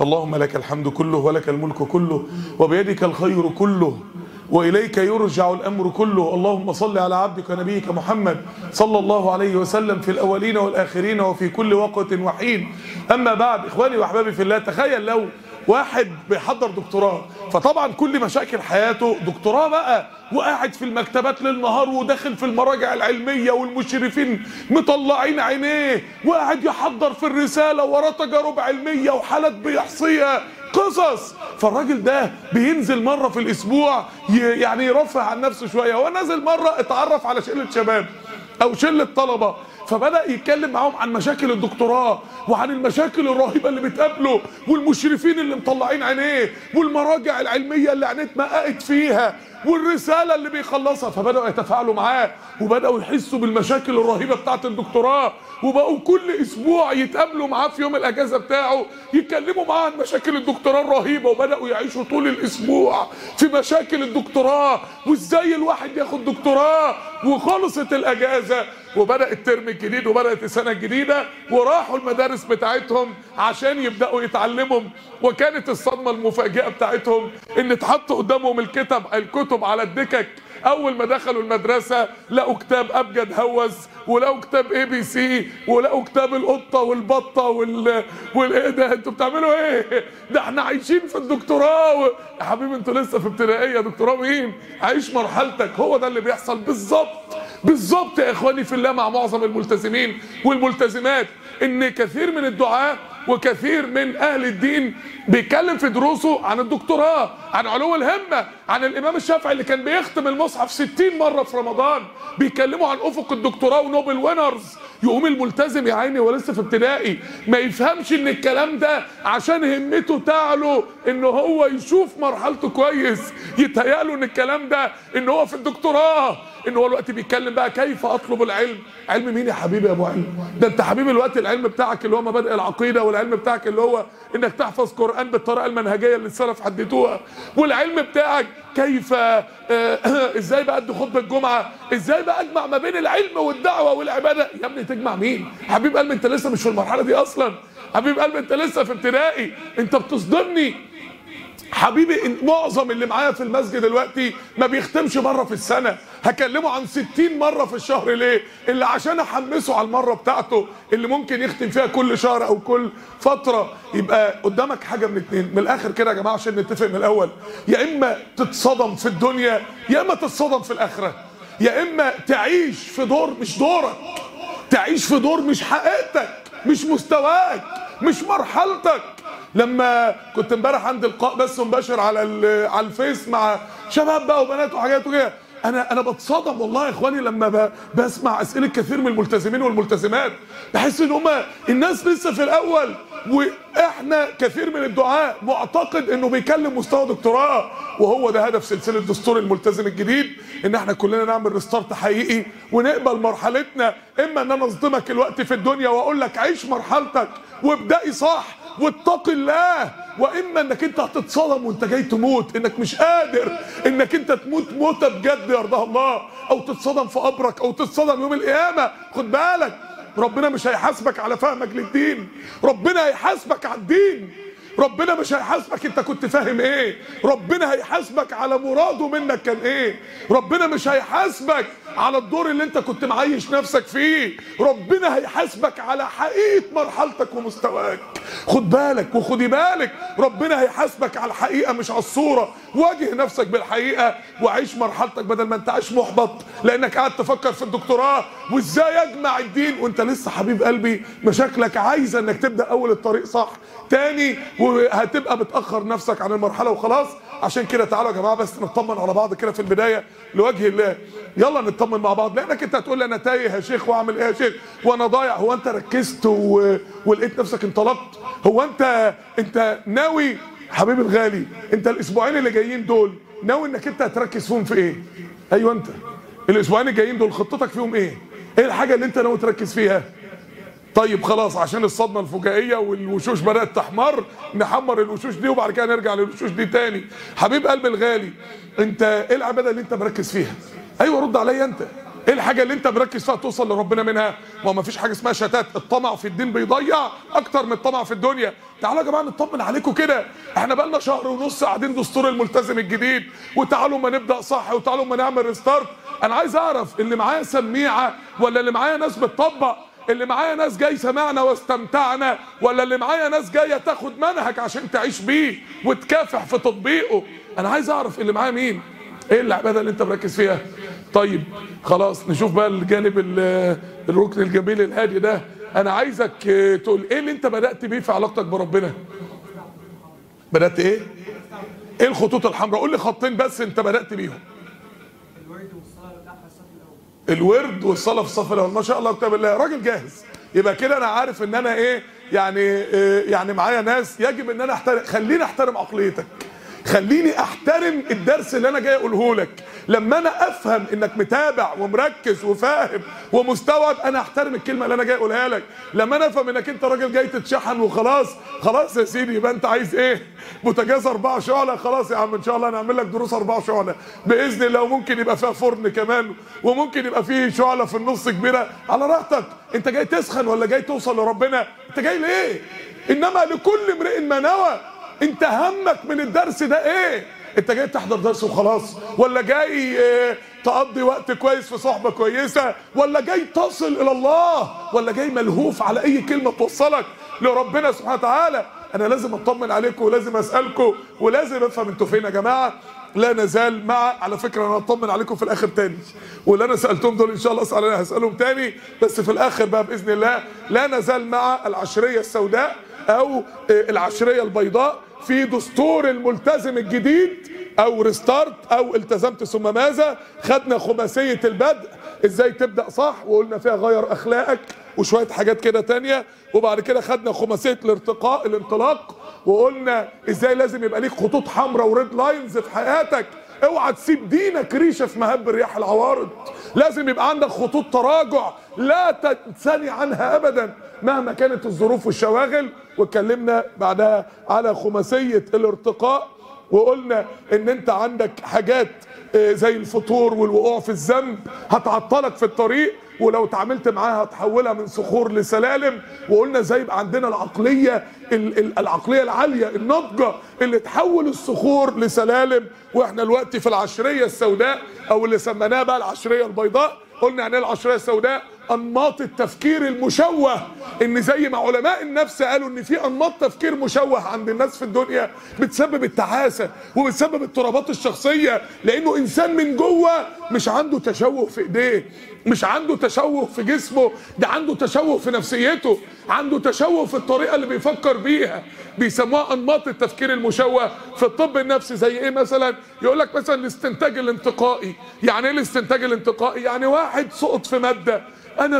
اللهم لك الحمد كله ولك الملك كله وبيدك الخير كله وإليك يرجع الأمر كله اللهم صل على عبدك ونبيك محمد صلى الله عليه وسلم في الأولين والآخرين وفي كل وقت وحين أما بعد إخواني وأحبابي في الله تخيل لو واحد بيحضر دكتوراه فطبعا كل مشاكل حياته دكتوراه بقى وقاعد في المكتبات للنهار وداخل في المراجع العلمية والمشرفين مطلعين عينيه وقاعد يحضر في الرسالة وراه تجارب علمية وحالات بيحصيها قصص فالراجل ده بينزل مرة في الأسبوع ي- يعني يرفه عن نفسه شوية هو نازل مرة اتعرف على شلة شباب أو شلة طلبة فبدأ يتكلم معاهم عن مشاكل الدكتوراه وعن المشاكل الرهيبة اللي بتقابله والمشرفين اللي مطلعين عينيه والمراجع العلمية اللي عينيه اتمققت فيها والرسالة اللي بيخلصها فبدأوا يتفاعلوا معاه وبدأوا يحسوا بالمشاكل الرهيبة بتاعت الدكتوراه وبقوا كل أسبوع يتقابلوا معاه في يوم الأجازة بتاعه يتكلموا معاه عن مشاكل الدكتوراه الرهيبة وبدأوا يعيشوا طول الأسبوع في مشاكل الدكتوراه وإزاي الواحد ياخد دكتوراه وخلصت الأجازة وبدأ الترم الجديد وبدأت السنة الجديدة وراحوا المدارس بتاعتهم عشان يبدأوا يتعلموا وكانت الصدمة المفاجئة بتاعتهم ان اتحط قدامهم الكتب الكتب على الدكك اول ما دخلوا المدرسة لقوا كتاب ابجد هوس ولقوا كتاب اي بي سي ولقوا كتاب القطة والبطة وال والايه ده انتوا بتعملوا ايه ده احنا عايشين في الدكتوراه و... يا حبيبي انتوا لسه في ابتدائية دكتوراه مين عيش مرحلتك هو ده اللي بيحصل بالظبط بالظبط يا اخواني في الله مع معظم الملتزمين والملتزمات ان كثير من الدعاة وكثير من اهل الدين بيتكلم في دروسه عن الدكتوراه عن علو الهمة عن الامام الشافعي اللي كان بيختم المصحف 60 مرة في رمضان بيتكلموا عن افق الدكتوراه ونوبل وينرز يقوم الملتزم يا عيني ولسه في ابتدائي ما يفهمش ان الكلام ده عشان همته تعلو ان هو يشوف مرحلته كويس يتهيأله ان الكلام ده ان هو في الدكتوراه ان هو الوقت بيتكلم بقى كيف اطلب العلم علم مين يا حبيبي يا ابو علم ده انت حبيبي الوقت العلم بتاعك اللي هو مبادئ العقيده والعلم بتاعك اللي هو انك تحفظ قران بالطريقه المنهجيه اللي السلف حددوها والعلم بتاعك كيف آه، ازاي بقى ادي خطبه الجمعه ازاي بقى اجمع ما بين العلم والدعوه والعباده يا ابني تجمع مين حبيب قلبي انت لسه مش في المرحله دي اصلا حبيب قلبي انت لسه في ابتدائي انت بتصدمني حبيبي إن معظم اللي معايا في المسجد دلوقتي ما بيختمش مره في السنه هكلمه عن 60 مره في الشهر ليه اللي عشان احمسه على المره بتاعته اللي ممكن يختم فيها كل شهر او كل فتره يبقى قدامك حاجه من اتنين من الاخر كده يا جماعه عشان نتفق من الاول يا اما تتصدم في الدنيا يا اما تتصدم في الاخره يا اما تعيش في دور مش دورك تعيش في دور مش حقيقتك مش مستواك مش مرحلتك لما كنت امبارح عند لقاء بس مباشر على ال- على الفيس مع شباب بقى وبنات وحاجات وكده انا انا بتصدم والله يا اخواني لما ب- بسمع اسئله كثير من الملتزمين والملتزمات بحس ان هم الناس لسه في الاول واحنا كثير من الدعاء معتقد انه بيكلم مستوى دكتوراه وهو ده هدف سلسله دستور الملتزم الجديد ان احنا كلنا نعمل ريستارت حقيقي ونقبل مرحلتنا اما ان انا اصدمك الوقت في الدنيا واقول لك عيش مرحلتك وابدأي صح واتق الله واما انك انت هتتصدم وانت جاي تموت انك مش قادر انك انت تموت موته بجد يرضاها الله او تتصدم في قبرك او تتصدم يوم القيامه خد بالك ربنا مش هيحاسبك على فهمك للدين ربنا هيحاسبك على الدين ربنا مش هيحاسبك انت كنت فاهم ايه ربنا هيحاسبك على مراده منك كان ايه ربنا مش هيحاسبك على الدور اللي انت كنت معيش نفسك فيه ربنا هيحاسبك على حقيقة مرحلتك ومستواك خد بالك وخدي بالك ربنا هيحاسبك على الحقيقة مش على الصورة واجه نفسك بالحقيقة وعيش مرحلتك بدل ما انت عايش محبط لانك قاعد تفكر في الدكتوراه وازاي اجمع الدين وانت لسه حبيب قلبي مشاكلك عايزة انك تبدأ اول الطريق صح تاني وهتبقى بتأخر نفسك عن المرحلة وخلاص عشان كده تعالوا يا جماعة بس نطمن على بعض كده في البداية لوجه الله يلا نطمن مع بعض لانك انت هتقول لي انا تايه يا شيخ واعمل ايه يا شيخ وانا ضايع هو انت ركزت و... ولقيت نفسك انطلقت هو انت انت ناوي حبيبي الغالي انت الاسبوعين اللي جايين دول ناوي انك انت هتركز فيهم في ايه ايوه انت الاسبوعين الجايين دول خطتك فيهم ايه ايه الحاجه اللي انت ناوي تركز فيها طيب خلاص عشان الصدمه الفجائيه والوشوش بدات تحمر نحمر الوشوش دي وبعد كده نرجع للوشوش دي تاني حبيب قلبي الغالي انت ايه العباده اللي انت مركز فيها ايوه رد عليا انت ايه الحاجه اللي انت مركز فيها توصل لربنا منها ما هو مفيش حاجه اسمها شتات الطمع في الدين بيضيع اكتر من الطمع في الدنيا تعالوا يا جماعه نطمن عليكم كده احنا بقالنا شهر ونص قاعدين دستور الملتزم الجديد وتعالوا ما نبدا صح وتعالوا ما نعمل ريستارت انا عايز اعرف اللي معايا سميعه ولا اللي معايا ناس بتطبق اللي معايا ناس جاي سمعنا واستمتعنا ولا اللي معايا ناس جايه تاخد منهج عشان تعيش بيه وتكافح في تطبيقه انا عايز اعرف اللي معايا مين ايه العباده اللي انت مركز فيها طيب خلاص نشوف بقى الجانب ال- الركن الجميل الهادي ده انا عايزك اه، تقول ايه اللي انت بدات بيه في علاقتك بربنا بدات ايه ايه الخطوط الحمراء قول لي خطين بس انت بدات بيهم الورد والصلاة والدعوة الصف الأول الورد والصلاه في الصف الاول ما شاء الله كتاب الله راجل جاهز يبقى كده انا عارف ان انا ايه يعني إيه يعني معايا ناس يجب ان انا احترم خليني احترم عقليتك خليني احترم الدرس اللي انا جاي اقوله لك لما انا افهم انك متابع ومركز وفاهم ومستوعب انا احترم الكلمه اللي انا جاي اقولها لك لما انا افهم انك انت راجل جاي تتشحن وخلاص خلاص يا سيدي يبقى انت عايز ايه بوتاجاز اربعه شعله خلاص يا عم ان شاء الله هنعمل لك دروس اربعه شعله باذن الله وممكن يبقى فيها فرن كمان وممكن يبقى فيه شعله في النص كبيره على راحتك انت جاي تسخن ولا جاي توصل لربنا انت جاي ليه انما لكل امرئ ما نوى انت همك من الدرس ده ايه انت جاي تحضر درس وخلاص ولا جاي اه تقضي وقت كويس في صحبه كويسه ولا جاي تصل الى الله ولا جاي ملهوف على اي كلمه توصلك لربنا سبحانه وتعالى انا لازم اطمن عليكم ولازم اسالكم ولازم افهم انتوا فين يا جماعه لا نزال مع على فكره انا هطمن عليكم في الاخر تاني واللي انا سالتهم دول ان شاء الله اسال انا هسالهم تاني بس في الاخر بقى باذن الله لا نزال مع العشريه السوداء او آه، العشريه البيضاء في دستور الملتزم الجديد او ريستارت او التزمت ثم ماذا خدنا خماسيه البدء ازاي تبدا صح وقلنا فيها غير اخلاقك وشويه حاجات كده تانية وبعد كده خدنا خماسيه الارتقاء الانطلاق وقلنا ازاي لازم يبقى ليك خطوط حمراء وريد لاينز في حياتك اوعى تسيب دينك ريشه في مهب رياح العوارض لازم يبقى عندك خطوط تراجع لا تنثني عنها ابدا مهما كانت الظروف والشواغل واتكلمنا بعدها على خماسيه الارتقاء وقلنا ان انت عندك حاجات آه، زي الفطور والوقوع في الذنب هتعطلك في الطريق ولو اتعاملت معاها هتحولها من صخور لسلالم وقلنا ازاي يبقى عندنا العقليه ال- ال- العقليه العاليه الناضجه اللي تحول الصخور لسلالم واحنا دلوقتي في العشريه السوداء او اللي سميناها بقى العشريه البيضاء قلنا يعني ايه العشريه السوداء انماط التفكير المشوه ان زي ما علماء النفس قالوا ان في انماط تفكير مشوه عند الناس في الدنيا بتسبب التعاسه وبتسبب اضطرابات الشخصيه لانه انسان من جوه مش عنده تشوه في ايديه مش عنده تشوه في جسمه ده عنده تشوه في نفسيته عنده تشوه في الطريقه اللي بيفكر بيها بيسموها انماط التفكير المشوه في الطب النفسي زي ايه مثلا يقول لك مثلا الاستنتاج الانتقائي يعني ايه الاستنتاج الانتقائي يعني واحد سقط في ماده انا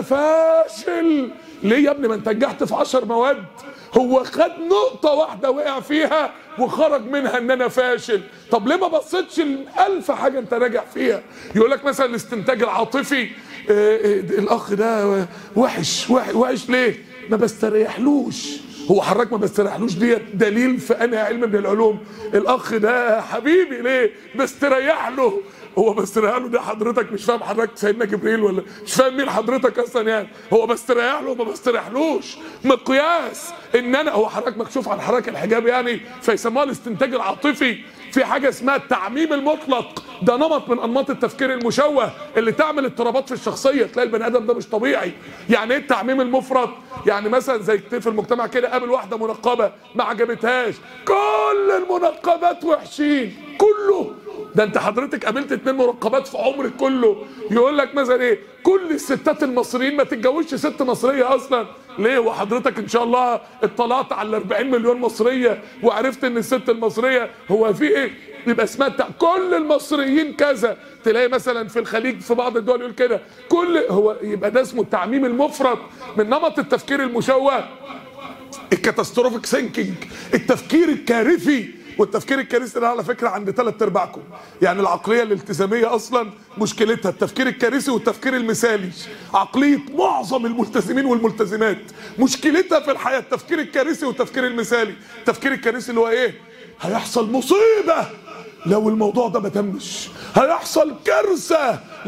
فاشل ليه يا ابني ما انت نجحت في عشر مواد هو خد نقطة واحدة وقع فيها وخرج منها ان انا فاشل طب ليه ما بصيتش الالف حاجة انت ناجح فيها يقول لك مثلا الاستنتاج العاطفي آه، آه، الاخ ده وحش وحش, وحش ليه ما بستريحلوش هو حضرتك ما بستريحلوش ديت دليل في انهي علم من العلوم الاخ ده حبيبي ليه بستريح له هو بستريح له ده حضرتك مش فاهم حضرتك سيدنا جبريل ولا مش فاهم مين حضرتك اصلا يعني هو بستريح له ما بستريحلوش مقياس ان انا هو حضرتك مكشوف عن حضرتك الحجاب يعني فيسموها الاستنتاج العاطفي في حاجه اسمها التعميم المطلق ده نمط من انماط التفكير المشوه اللي تعمل اضطرابات في الشخصيه تلاقي البني ادم ده مش طبيعي يعني ايه التعميم المفرط يعني مثلا زي كتير في المجتمع كده قابل واحده منقبه ما عجبتهاش كل المنقبات وحشين كله ده انت حضرتك قابلت اتنين منقبات في عمرك كله يقول لك مثلا ايه كل الستات المصريين ما تتجوزش ست مصريه اصلا ليه وحضرتك ان شاء الله اطلعت على 40 مليون مصريه وعرفت ان الست المصريه هو في ايه يبقى اسمها التع- كل المصريين كذا تلاقي مثلا في الخليج في بعض الدول يقول كده كل هو يبقى ده اسمه التعميم المفرط من نمط التفكير المشوه الكاتاستروفيك ثينكينج التفكير الكارثي والتفكير الكارثي ده على فكره عند ثلاث ارباعكم يعني العقليه الالتزاميه اصلا مشكلتها التفكير الكارثي والتفكير المثالي عقليه معظم الملتزمين والملتزمات مشكلتها في الحياه التفكير الكارثي والتفكير المثالي التفكير الكارثي اللي هو ايه هيحصل مصيبه لو الموضوع ده ما تمش هيحصل كارثه لا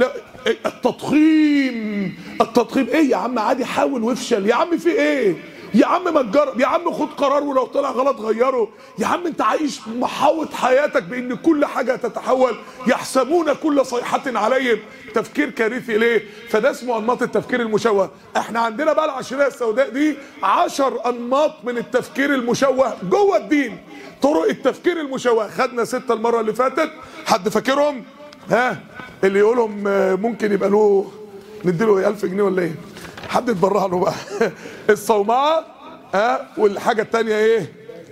التضخيم التضخيم ايه يا عم عادي حاول وافشل يا عم في ايه يا عم ما تجرب يا عم خد قرار ولو طلع غلط غيره يا عم انت عايش محاوط حياتك بان كل حاجه تتحول يحسبون كل صيحه عليهم تفكير كارثي ليه فده اسمه انماط التفكير المشوه احنا عندنا بقى العشريه السوداء دي عشر انماط من التفكير المشوه جوه الدين طرق التفكير المشوه خدنا ستة المره اللي فاتت حد فاكرهم ها اللي يقولهم آه، ممكن يبقى له نديله ايه 1000 جنيه ولا ايه حد يتبرع له بقى الصومعه ها والحاجه الثانيه ايه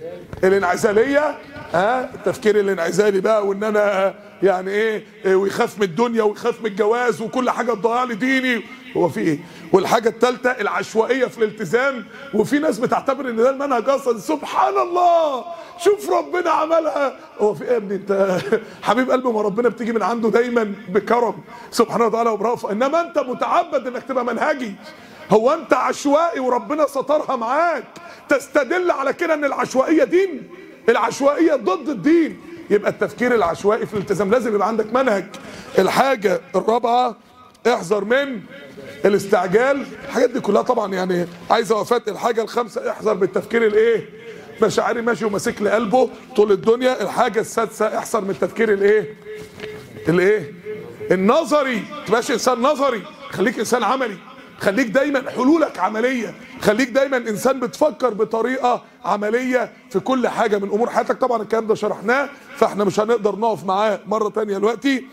الانعزاليه ها التفكير الانعزالي بقى وان انا يعني ايه إيه، ويخاف من الدنيا ويخاف من الجواز وكل حاجه تضيع لي ديني هو في ايه والحاجه الثالثه العشوائيه في الالتزام وفي ناس بتعتبر ان ده المنهج اصلا سبحان الله شوف ربنا عملها هو في ايه يا ابني انت حبيب قلبي ما ربنا بتيجي من عنده دايما بكرم سبحانه وتعالى وبرأفة انما انت متعبد انك تبقى منهجي هو انت عشوائي وربنا سترها معاك تستدل على كده ان العشوائيه دين العشوائيه ضد الدين يبقى التفكير العشوائي في الالتزام لازم يبقى عندك منهج الحاجه الرابعه احذر من الاستعجال الحاجات دي كلها طبعا يعني عايزه وفات الحاجه الخامسه احذر بالتفكير الايه مشاعري ماشي وماسك لي قلبه طول الدنيا الحاجه السادسه احذر من التفكير الايه الايه النظري تبقاش انسان نظري خليك انسان عملي خليك دايما حلولك عمليه خليك دايما انسان بتفكر بطريقه عمليه في كل حاجه من امور حياتك طبعا الكلام ده شرحناه فاحنا مش هنقدر نقف معاه مره تانية دلوقتي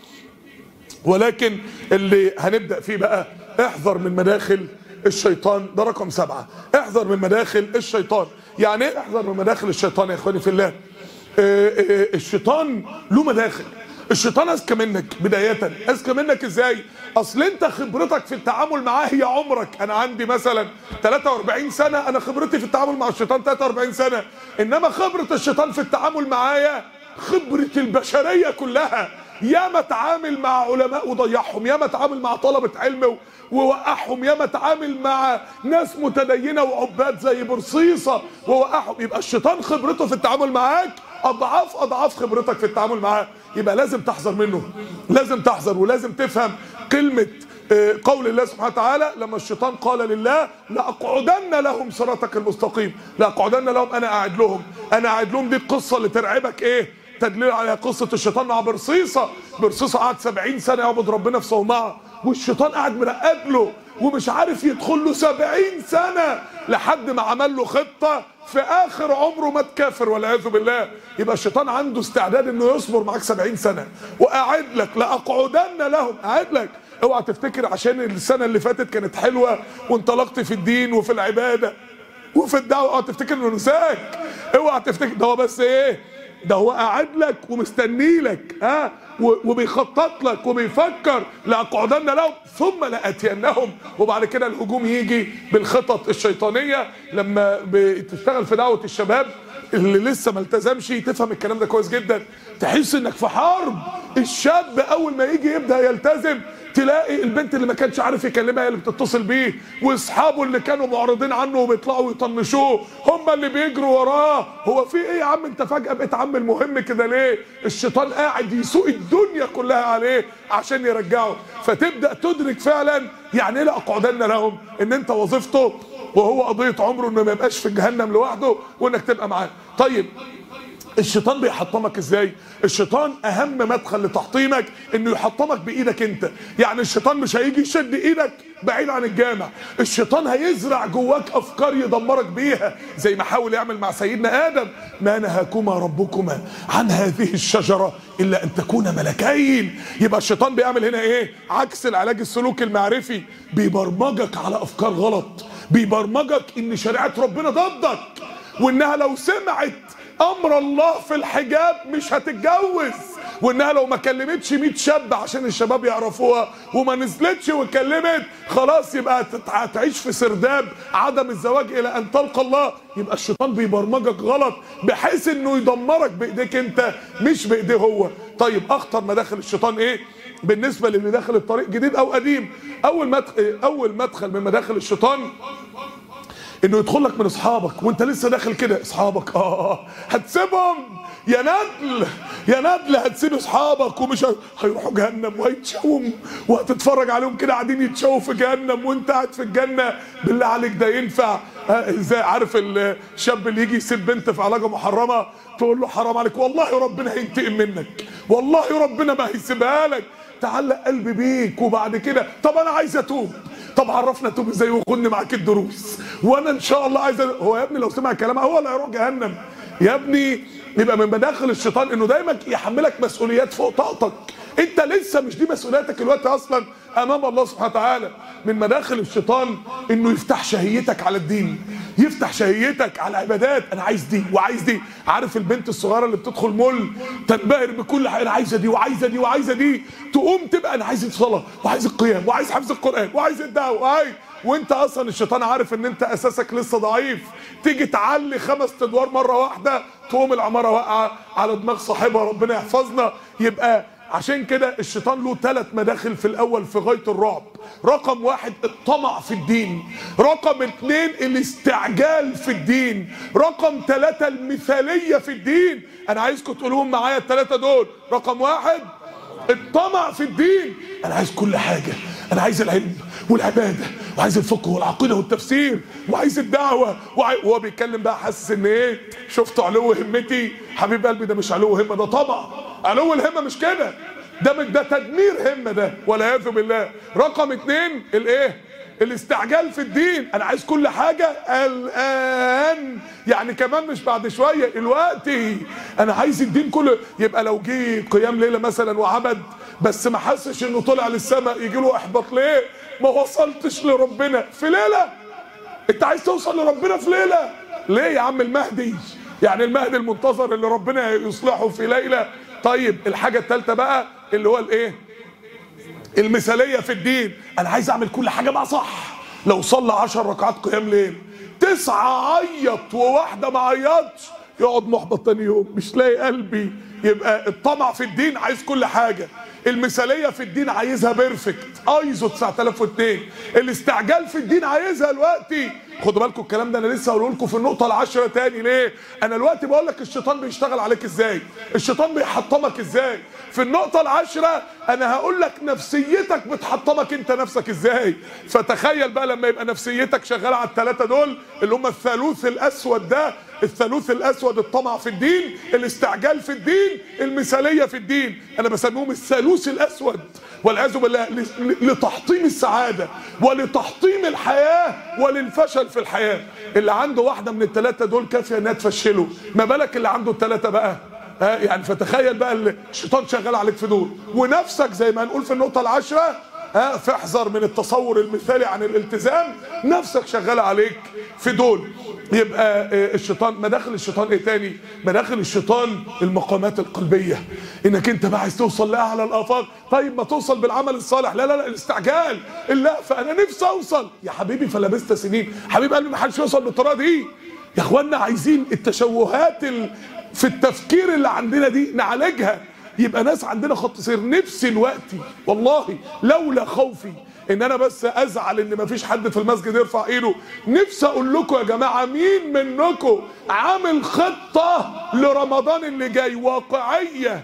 ولكن اللي هنبدا فيه بقى احذر من مداخل الشيطان ده رقم سبعة احذر من مداخل الشيطان يعني ايه احذر من مداخل الشيطان يا اخواني في الله آه، آه، الشيطان له مداخل الشيطان اذكى منك بداية اذكى منك ازاي اصل انت خبرتك في التعامل معاه هي عمرك انا عندي مثلا 43 سنة انا خبرتي في التعامل مع الشيطان 43 سنة انما خبرة الشيطان في التعامل معايا خبرة البشرية كلها ياما اتعامل مع علماء وضيعهم ياما اتعامل مع طلبة علم و- ووقعهم ياما اتعامل مع ناس متدينة وعباد زي برصيصة ووقعهم يبقى الشيطان خبرته في التعامل معاك اضعاف اضعاف خبرتك في التعامل معاه يبقى لازم تحذر منه لازم تحذر ولازم تفهم كلمة آه، قول الله سبحانه وتعالى لما الشيطان قال لله لأقعدن لهم صراطك المستقيم لأقعدن لهم أنا قاعد لهم أنا قاعد لهم دي القصة اللي ترعبك إيه تدليل على قصة الشيطان مع برصيصة برصيصة قعد سبعين سنة يعبد ربنا في صومعة والشيطان قاعد مراقب له ومش عارف يدخل له سبعين سنة لحد ما عمل له خطة في آخر عمره مات كافر والعياذ بالله يبقى الشيطان عنده استعداد انه يصبر معاك سبعين سنة وقاعد لك لأقعدن لهم قاعد لك اوعى تفتكر عشان السنة اللي فاتت كانت حلوة وانطلقت في الدين وفي العبادة وفي الدعوة اوعى تفتكر انه نساك اوعى تفتكر ده هو بس ايه ده هو قاعد لك ومستني لك ها و- وبيخطط لك وبيفكر لاقعدن لهم ثم لاتينهم وبعد كده الهجوم يجي بالخطط الشيطانيه لما بتشتغل في دعوه الشباب اللي لسه ما التزمش تفهم الكلام ده كويس جدا تحس انك في حرب الشاب اول ما يجي يبدا يلتزم تلاقي البنت اللي ما كانش عارف يكلمها هي اللي بتتصل بيه واصحابه اللي كانوا معرضين عنه وبيطلعوا يطنشوه هم اللي بيجروا وراه هو في ايه يا عم انت فجأة بقيت عم المهم كده ليه الشيطان قاعد يسوق الدنيا كلها عليه عشان يرجعه فتبدأ تدرك فعلا يعني ايه لاقعدن لهم ان انت وظيفته وهو قضية عمره انه ما يبقاش في جهنم لوحده وانك تبقى معاه طيب الشيطان بيحطمك ازاي الشيطان اهم مدخل لتحطيمك انه يحطمك بايدك انت يعني الشيطان مش هيجي يشد ايدك بعيد عن الجامع الشيطان هيزرع جواك افكار يدمرك بيها زي ما حاول يعمل مع سيدنا ادم ما نهاكما ربكما عن هذه الشجره الا ان تكونا ملكين يبقى الشيطان بيعمل هنا ايه عكس العلاج السلوكي المعرفي بيبرمجك على افكار غلط بيبرمجك ان شريعه ربنا ضدك وانها لو سمعت امر الله في الحجاب مش هتتجوز وانها لو ما كلمتش 100 شاب عشان الشباب يعرفوها وما نزلتش واتكلمت خلاص يبقى هتت- هتعيش في سرداب عدم الزواج الى ان تلقى الله يبقى الشيطان بيبرمجك غلط بحيث انه يدمرك بايديك انت مش بايديه هو طيب اخطر مداخل الشيطان ايه بالنسبه للي داخل الطريق جديد او قديم اول مدخل اول مدخل من مداخل الشيطان انه يدخل لك من اصحابك وانت لسه داخل كده اصحابك اه هتسيبهم يا ندل يا ندل هتسيب اصحابك ومش ه- هيروحوا جهنم وهيتشوم وهتتفرج عليهم كده قاعدين يتشووا في جهنم وانت قاعد في الجنه بالله عليك ده ينفع آه، ازاي عارف الشاب اللي يجي يسيب بنت في علاقه محرمه تقول له حرام عليك والله ربنا هينتقم منك والله ربنا ما هيسيبها لك تعلق قلبي بيك وبعد كده طب انا عايز اتوب طب عرفنا اتوب ازاي وخدني معاك الدروس وانا ان شاء الله عايز أ- هو يا ابني لو سمع الكلام هو اللي هيروح جهنم يا ابني يبقى من مداخل الشيطان انه دايما يحملك مسؤوليات فوق طاقتك انت لسه مش دي مسؤولياتك دلوقتي اصلا امام الله سبحانه وتعالى من مداخل الشيطان انه يفتح شهيتك على الدين يفتح شهيتك على العبادات انا عايز دي وعايز دي عارف البنت الصغيره اللي بتدخل مول تنبهر بكل حاجه انا عايزه دي وعايزه دي وعايزه دي تقوم تبقى انا عايز الصلاه وعايز القيام وعايز حفظ القران وعايز الدعوه وعايز وانت اصلا الشيطان عارف ان انت اساسك لسه ضعيف تيجي تعلي خمس ادوار مره واحده تقوم العماره واقعه على دماغ صاحبها ربنا يحفظنا يبقى عشان كده الشيطان له ثلاث مداخل في الاول في غايه الرعب رقم واحد الطمع في الدين رقم اتنين الاستعجال في الدين رقم ثلاثة المثالية في الدين انا عايزكم تقولوهم معايا الثلاثة دول رقم واحد الطمع في الدين انا عايز كل حاجة انا عايز العلم والعبادة وعايز الفقه والعقيدة والتفسير وعايز الدعوة وعاي... وهو بيتكلم بقى حاسس ان ايه شفتوا علو همتي حبيب قلبي ده مش علو همة ده طمع علو الهمة مش كده ده من- ده تدمير همة ده والعياذ بالله رقم اتنين الايه الاستعجال في الدين انا عايز كل حاجة الان يعني كمان مش بعد شوية دلوقتي انا عايز الدين كله يبقى لو جه قيام ليلة مثلا وعبد بس ما حسش انه طلع للسماء يجي له احباط ليه ما وصلتش لربنا في ليلة انت عايز توصل لربنا في ليلة ليه يا عم المهدي يعني المهدي المنتظر اللي ربنا يصلحه في ليلة طيب الحاجة الثالثة بقى اللي هو الايه المثاليه في الدين انا عايز اعمل كل حاجه بقى صح لو صلى عشر ركعات قيام ليل تسعة عيط وواحدة ما عيطش يقعد محبط تاني يوم مش لاقي قلبي يبقى الطمع في الدين عايز كل حاجة المثالية في الدين عايزها بيرفكت ايزو 9002 الاستعجال في الدين عايزها دلوقتي خدوا بالكم الكلام ده انا لسه هقوله لكم في النقطة العاشرة تاني ليه؟ انا دلوقتي بقول لك الشيطان بيشتغل عليك ازاي؟ الشيطان بيحطمك ازاي؟ في النقطة العاشرة انا هقول لك نفسيتك بتحطمك انت نفسك ازاي؟ فتخيل بقى لما يبقى نفسيتك شغالة على الثلاثة دول اللي هم الثالوث الاسود ده الثالوث الاسود الطمع في الدين الاستعجال في الدين المثالية في الدين انا بسميهم الثالوث الاسود والعياذ بالله ل- لتحطيم السعادة ولتحطيم الحياة وللفشل في الحياة اللي عنده واحدة من الثلاثة دول كافية انها تفشله ما بالك اللي عنده الثلاثة بقى ها يعني فتخيل بقى اللي الشيطان شغال عليك في دول ونفسك زي ما هنقول في النقطة العاشرة ها فاحذر من التصور المثالي عن الالتزام نفسك شغالة عليك في دول يبقى آه، الشيطان مداخل الشيطان ايه تاني مداخل الشيطان المقامات القلبية انك انت بقى عايز توصل لاعلى الافاق طيب ما توصل بالعمل الصالح لا لا لا الاستعجال لا فانا نفسي اوصل يا حبيبي فلبست سنين حبيب قلبي ما حدش يوصل بالطريقه دي يا اخوانا عايزين التشوهات ال... في التفكير اللي عندنا دي نعالجها يبقى ناس عندنا خط سير نفسي الوقت والله لولا خوفي ان انا بس ازعل ان مفيش حد في المسجد يرفع ايده نفسي اقول لكم يا جماعه مين منكم عامل خطه لرمضان اللي جاي واقعيه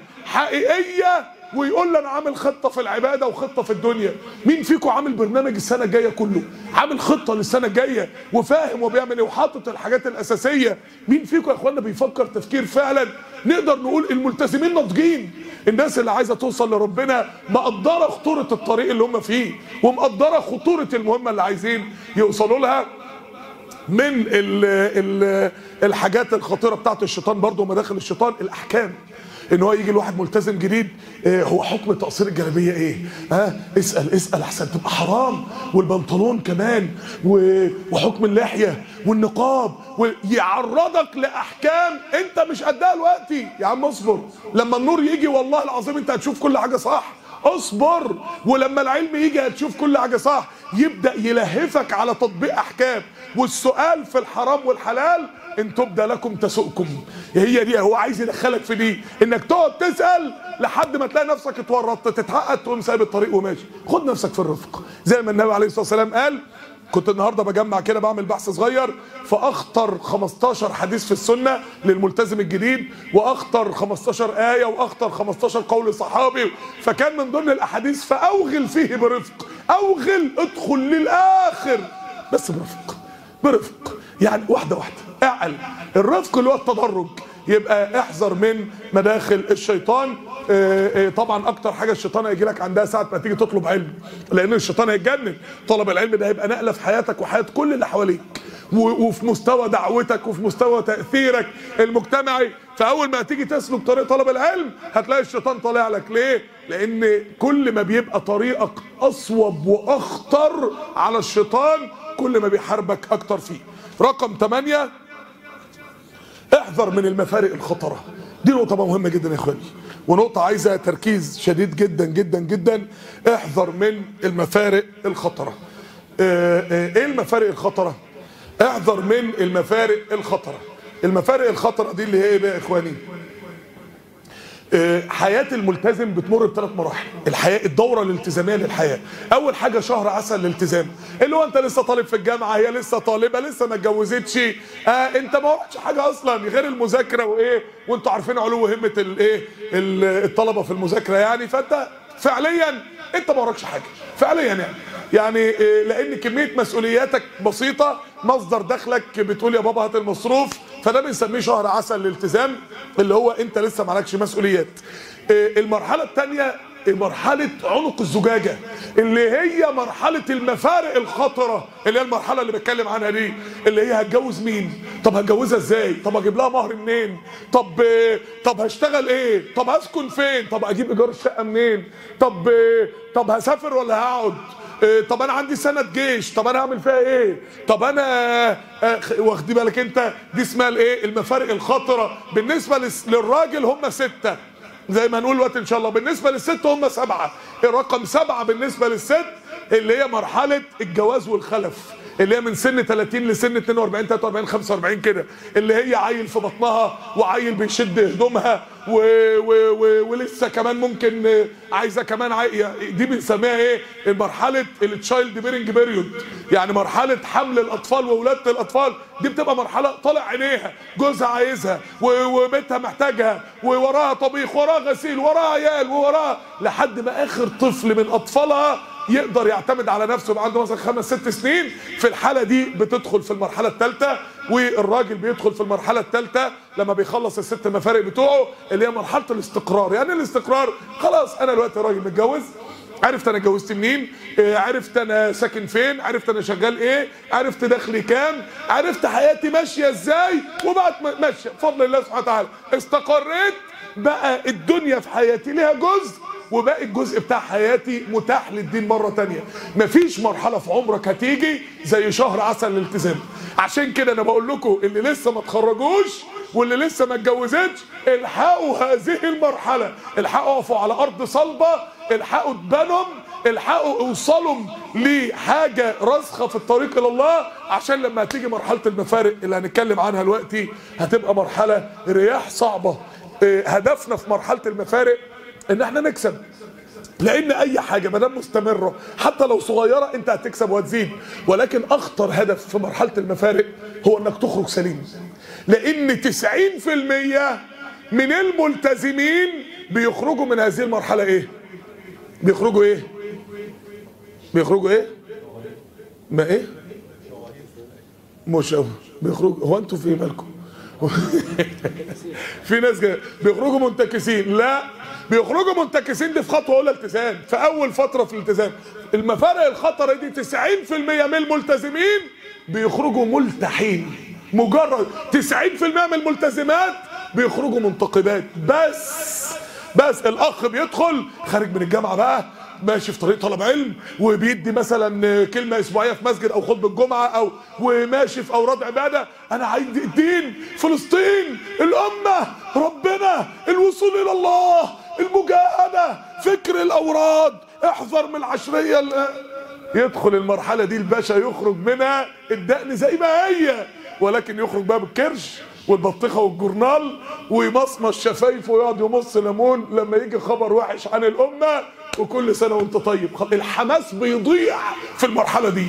حقيقيه ويقول لي انا عامل خطه في العباده وخطه في الدنيا مين فيكم عامل برنامج السنه الجايه كله عامل خطه للسنه الجايه وفاهم وبيعمل ايه وحاطط الحاجات الاساسيه مين فيكم يا اخوانا بيفكر تفكير فعلا نقدر نقول الملتزمين ناضجين الناس اللي عايزه توصل لربنا مقدره خطوره الطريق اللي هم فيه ومقدره خطوره المهمه اللي عايزين يوصلوا لها من ال ال الحاجات الخطيره بتاعت الشيطان برضه ومداخل الشيطان الاحكام ان هو يجي لواحد ملتزم جديد آه، هو حكم تقصير الجلابيه ايه ها اسال اسال احسن تبقى حرام والبنطلون كمان و- وحكم اللحيه والنقاب ويعرضك لاحكام انت مش قدها دلوقتي يا عم اصبر لما النور يجي والله العظيم انت هتشوف كل حاجه صح اصبر ولما العلم يجي هتشوف كل حاجه صح يبدا يلهفك على تطبيق احكام والسؤال في الحرام والحلال ان تبدى لكم تسؤكم هي دي هو عايز يدخلك في دي انك تقعد تسال لحد ما تلاقي نفسك اتورطت تتعقد تقوم سايب الطريق وماشي خد نفسك في الرفق زي ما النبي عليه الصلاه والسلام قال كنت النهارده بجمع كده بعمل بحث صغير فاخطر 15 حديث في السنه للملتزم الجديد واخطر 15 ايه واخطر 15 قول صحابي فكان من ضمن الاحاديث فاوغل فيه برفق اوغل ادخل للاخر بس برفق برفق يعني واحده واحده اعقل الرفق اللي هو التدرج يبقى احذر من مداخل الشيطان آه، آه، طبعا اكتر حاجه الشيطان هيجي لك عندها ساعه ما تيجي تطلب علم لان الشيطان هيتجنن طلب العلم ده هيبقى نقله في حياتك وحياه كل اللي حواليك و- وفي مستوى دعوتك وفي مستوى تاثيرك المجتمعي فاول ما تيجي تسلك طريق طلب العلم هتلاقي الشيطان طالع لك ليه لان كل ما بيبقى طريقك اصوب واخطر على الشيطان كل ما بيحاربك اكتر فيه رقم 8 احذر من المفارق الخطرة دي نقطة مهمة جدا يا اخواني ونقطة عايزة تركيز شديد جدا جدا جدا احذر من المفارق الخطرة اه، اه، ايه المفارق الخطرة احذر من المفارق الخطرة المفارق الخطرة دي اللي هي ايه بقى يا اخواني آه، حياة الملتزم بتمر بثلاث مراحل الحياة الدورة الالتزامية للحياة أول حاجة شهر عسل الالتزام اللي هو أنت لسه طالب في الجامعة هي لسه طالبة لسه ما اتجوزتش آه أنت ما وراكش حاجة أصلا غير المذاكرة وإيه وأنتوا عارفين علو همة الإيه ال- الطلبة في المذاكرة يعني فأنت فعليا أنت ما وراكش حاجة فعليا يعني يعني آه، لأن كمية مسؤولياتك بسيطة مصدر دخلك بتقول يا بابا هات المصروف فده بنسميه شهر عسل الالتزام اللي هو انت لسه معلكش مسؤوليات آه، المرحله الثانيه مرحلة عنق الزجاجة اللي هي مرحلة المفارق الخطرة اللي هي المرحلة اللي بتكلم عنها دي اللي هي هتجوز مين طب هتجوزها ازاي طب اجيب لها مهر منين طب آه، طب هشتغل ايه طب هسكن فين طب اجيب ايجار الشقة منين طب آه، طب هسافر ولا هقعد إيه، طب انا عندي سنه جيش طب انا هعمل فيها ايه طب انا آه، خ- واخد بالك انت دي اسمها الايه المفارق الخطره بالنسبه لس- للراجل هم سته زي ما هنقول دلوقتي ان شاء الله بالنسبه للست هم سبعه الرقم سبعه بالنسبه للست اللي هي مرحله الجواز والخلف اللي هي من سن 30 لسن 42 43 45 كده اللي هي عيل في بطنها وعيل بيشد هدومها و و و ولسه كمان ممكن آه، عايزه كمان عي... يعني دي بنسميها ايه مرحله التشايلد بيرنج بيريود يعني مرحله حمل الاطفال وولاده الاطفال دي بتبقى مرحله طالع عينيها جوزها عايزها و- وبيتها محتاجها ووراها طبيخ وراها غسيل وراها عيال ووراها لحد ما اخر طفل من اطفالها يقدر يعتمد على نفسه يبقى عنده مثلا خمس ست سنين في الحاله دي بتدخل في المرحله الثالثه والراجل بيدخل في المرحله الثالثه لما بيخلص الست مفارق بتوعه اللي هي مرحله الاستقرار يعني إيه الاستقرار خلاص انا دلوقتي راجل متجوز عرفت انا اتجوزت منين آه، عرفت انا ساكن فين عرفت انا شغال ايه عرفت دخلي كام عرفت حياتي ماشيه ازاي وبقت م- ماشيه بفضل الله سبحانه وتعالى استقريت بقى الدنيا في حياتي ليها جزء وباقي الجزء بتاع حياتي متاح للدين مرة تانية مفيش مرحلة في عمرك هتيجي زي شهر عسل الالتزام عشان كده انا بقول لكم اللي لسه ما اتخرجوش واللي لسه ما اتجوزتش الحقوا هذه المرحلة الحقوا اقفوا على ارض صلبة الحقوا تبانهم الحقوا اوصلوا لحاجة راسخة في الطريق الى الله عشان لما هتيجي مرحلة المفارق اللي هنتكلم عنها دلوقتي هتبقى مرحلة رياح صعبة إيه، هدفنا في مرحلة المفارق ان احنا نكسب لان اي حاجه ما دام مستمره حتى لو صغيره انت هتكسب وهتزيد ولكن اخطر هدف في مرحله المفارق هو انك تخرج سليم لان 90% من الملتزمين بيخرجوا من هذه المرحله ايه بيخرجوا ايه بيخرجوا ايه ما ايه مش بيخرجوا هو انتوا في إيه مالكم في ناس كده بيخرجوا منتكسين لا بيخرجوا منتكسين دي في خطوه اولى التزام في اول فتره في الالتزام المفارق الخطره دي 90% من الملتزمين بيخرجوا ملتحين مجرد 90% من الملتزمات بيخرجوا منتقبات بس بس الاخ بيدخل خارج من الجامعه بقى ماشي في طريق طلب علم وبيدي مثلا كلمه اسبوعيه في مسجد او خطبه جمعه او وماشي في اوراد عباده انا عايز الدين فلسطين الامه ربنا الوصول الى الله المجاهده فكر الاوراد احذر من العشريه ال- يدخل المرحله دي الباشا يخرج منها الدقن زي ما هي ولكن يخرج بقى بالكرش والبطيخه والجورنال ويمصمص شفايفه ويقعد يمص ليمون لما يجي خبر وحش عن الامه وكل سنه وانت طيب خل- الحماس بيضيع في المرحله دي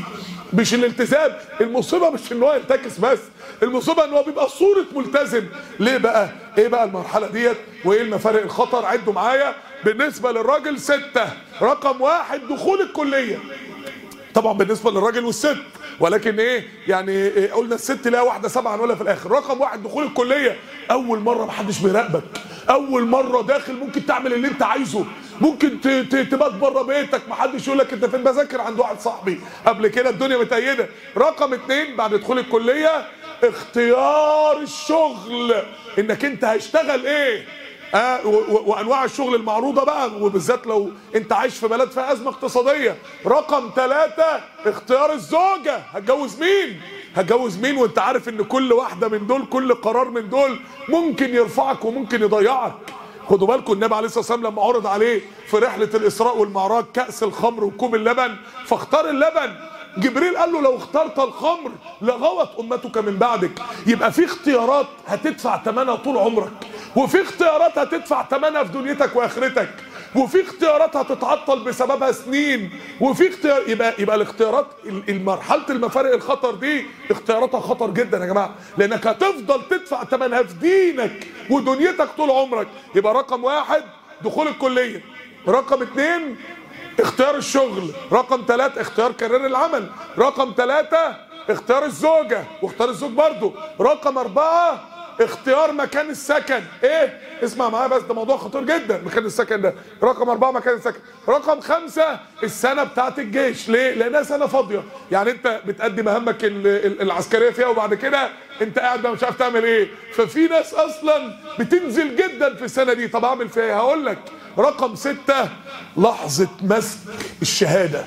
مش الالتزام المصيبه مش ان هو ينتكس بس المصيبه ان هو بيبقى صوره ملتزم ليه بقى ايه بقى المرحله ديت وايه المفارق الخطر عدوا معايا بالنسبه للراجل ستة رقم واحد دخول الكليه طبعا بالنسبه للراجل والست ولكن ايه يعني إيه قلنا الست لها واحده سبعه هنقولها في الاخر رقم واحد دخول الكليه اول مره محدش بيراقبك اول مره داخل ممكن تعمل اللي انت عايزه ممكن ت- ت- تبات بره بيتك محدش يقول لك انت فين بذاكر عند واحد صاحبي قبل كده الدنيا متأيده رقم اتنين بعد دخول الكليه اختيار الشغل انك انت هشتغل ايه آه و- و- وانواع الشغل المعروضه بقى وبالذات لو انت عايش في بلد فيها ازمه اقتصاديه رقم ثلاثة اختيار الزوجه هتجوز مين هتجوز مين وانت عارف ان كل واحده من دول كل قرار من دول ممكن يرفعك وممكن يضيعك خدوا بالكم النبي عليه الصلاه والسلام لما عرض عليه في رحله الاسراء والمعراج كاس الخمر وكوب اللبن فاختار اللبن جبريل قال له لو اخترت الخمر لغوت امتك من بعدك يبقى في اختيارات هتدفع ثمنها طول عمرك وفي اختيارات هتدفع ثمنها في دنيتك واخرتك وفي اختيارات هتتعطل بسببها سنين وفي اختيار يبقى يبقى الاختيارات المرحله المفارق الخطر دي اختياراتها خطر جدا يا جماعه لانك هتفضل تدفع ثمنها في دينك ودنيتك طول عمرك يبقى رقم واحد دخول الكليه رقم اتنين اختيار الشغل رقم ثلاثة اختيار كارير العمل رقم ثلاثة اختيار الزوجة واختيار الزوج برضو رقم أربعة اختيار مكان السكن ايه اسمع معايا بس ده موضوع خطير جدا مكان السكن ده رقم أربعة مكان السكن رقم خمسة السنة بتاعت الجيش ليه لأنها سنة فاضية يعني انت بتأدي مهامك ال- ال- العسكرية فيها وبعد كده انت قاعد بقى مش عارف تعمل ايه ففي ناس اصلا بتنزل جدا في السنة دي طب اعمل فيها ايه هقول لك رقم ستة لحظة مسك الشهادة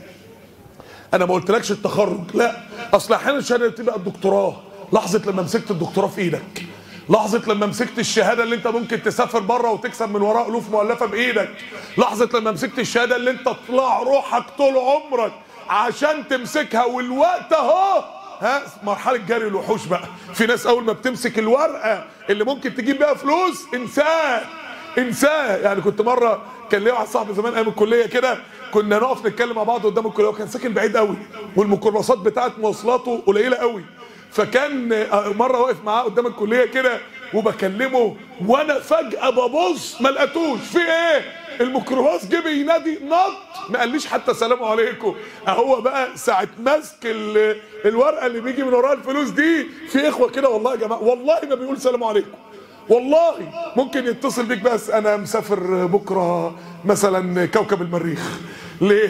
انا ما قلتلكش التخرج لا اصل احيانا الشهاده تبقى الدكتوراه لحظه لما مسكت الدكتوراه في ايدك لحظة لما مسكت الشهادة اللي انت ممكن تسافر بره وتكسب من وراها الوف مؤلفة بايدك لحظة لما مسكت الشهادة اللي انت طلع روحك طول عمرك عشان تمسكها والوقت اهو ها مرحلة جري الوحوش بقى في ناس اول ما بتمسك الورقة اللي ممكن تجيب بيها فلوس انساه انساه يعني كنت مره كان ليا واحد صاحبي زمان ايام الكليه كده كنا نقف نتكلم مع بعض قدام الكليه وكان ساكن بعيد قوي والميكروباصات بتاعت مواصلاته قليله قوي فكان آه، مره واقف معاه قدام الكليه كده وبكلمه وانا فجاه ببص ما لقيتوش في ايه الميكروباص جه بينادي نط ما قاليش حتى سلام عليكم اهو بقى ساعه مسك ال- الورقه اللي بيجي من وراها الفلوس دي في اخوه كده والله يا جماعه والله ما بيقول سلام عليكم والله ممكن يتصل بيك بس انا مسافر بكره مثلا كوكب المريخ ليه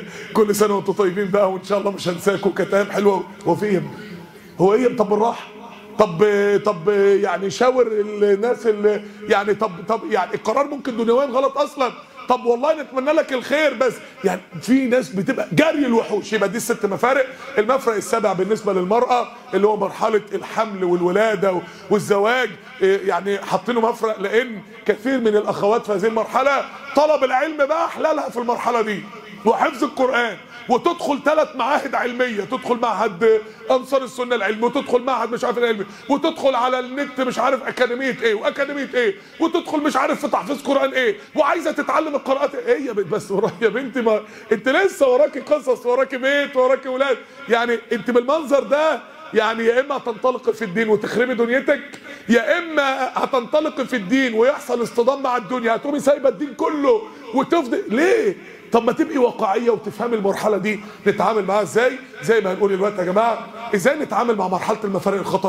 كل سنه وانتم طيبين بقى وان شاء الله مش هنساكم كتاب حلوه هو في ايه هو ايه طب بالراحه طب طب يعني شاور الناس اللي يعني طب طب يعني القرار ممكن دنيويا غلط اصلا طب والله نتمنى لك الخير بس يعني في ناس بتبقى جري الوحوش يبقى دي الست مفارق المفرق السابع بالنسبه للمراه اللي هو مرحله الحمل والولاده والزواج إيه يعني حاطينه مفرق لان كثير من الاخوات في هذه المرحله طلب العلم بقى احلالها في المرحله دي وحفظ القران وتدخل ثلاث معاهد علميه تدخل معهد انصار السنه العلمي وتدخل معهد مش عارف العلمي وتدخل على النت مش عارف اكاديميه ايه واكاديميه ايه وتدخل مش عارف في تحفيظ قران ايه وعايزه تتعلم القراءات ايه يا بنت بس وراك يا بنتي ما انت لسه وراكي قصص وراكي بيت وراكي ولاد يعني انت بالمنظر ده يعني يا اما هتنطلقي في الدين وتخربي دنيتك يا اما هتنطلقي في الدين ويحصل اصطدام مع الدنيا هتقومي سايبه الدين كله وتفضل ليه طب ما تبقي واقعيه وتفهمي المرحله دي نتعامل معاها ازاي زي ما هنقول دلوقتي يا جماعه ازاي نتعامل مع مرحله المفارق الخطر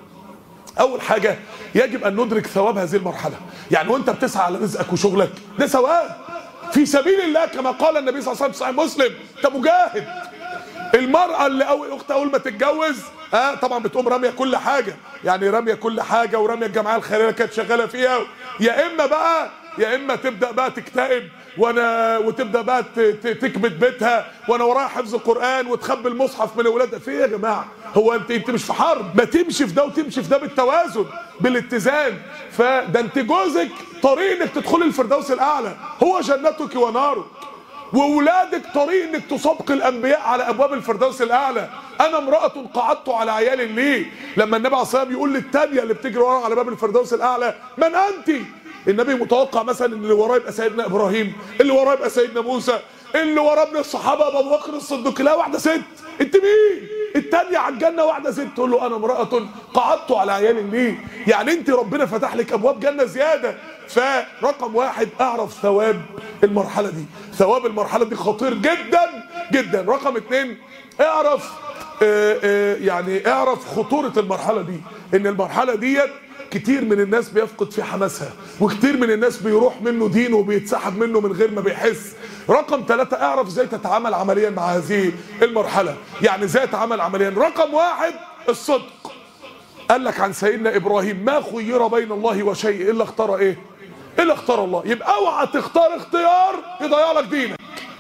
اول حاجه يجب ان ندرك ثواب هذه المرحله يعني وانت بتسعى على رزقك وشغلك ده ثواب في سبيل الله كما قال النبي صلى الله عليه وسلم في صحيح مسلم انت مجاهد المرأة اللي أول أخت أول ما تتجوز آه طبعا بتقوم رامية كل حاجة يعني رامية كل حاجة ورامية الجمعية الخيرية اللي كانت شغالة فيها يا إما بقى يا إما تبدأ بقى تكتئب وانا وتبدا بقى ت- ت- تكبت بيتها وانا ورايا حفظ القران وتخبي المصحف من اولادها في ايه يا جماعه هو انت انت مش في حرب ما تمشي في ده وتمشي في ده بالتوازن بالاتزان فده انت جوزك طريق انك تدخلي الفردوس الاعلى هو جنتك ونارك واولادك طريق انك تسابق الانبياء على ابواب الفردوس الاعلى انا امراه قعدت على عيال لي لما النبي عليه الصلاه والسلام يقول للتانيه اللي بتجري وراه على باب الفردوس الاعلى من انت النبي متوقع مثلا ان اللي وراه يبقى سيدنا ابراهيم اللي وراه يبقى سيدنا موسى اللي وراه من الصحابه ابو بكر الصديق لا واحده ست انت مين التانية على الجنة واحدة ست تقول له أنا امرأة قعدت على عيالي ليه يعني أنت ربنا فتح لك أبواب جنة زيادة فرقم واحد أعرف ثواب المرحلة دي ثواب المرحلة دي خطير جدا جدا رقم اتنين اعرف آه، آه، يعني اعرف خطورة المرحلة دي ان المرحلة ديت كتير من الناس بيفقد في حماسها وكتير من الناس بيروح منه دينه وبيتسحب منه من غير ما بيحس رقم ثلاثة اعرف ازاي تتعامل عمليا مع هذه المرحلة يعني ازاي اتعامل عمليا رقم واحد الصدق قال لك عن سيدنا ابراهيم ما خير بين الله وشيء الا اختار ايه الا اختار الله يبقى اوعى تختار اختيار يضيع لك دينك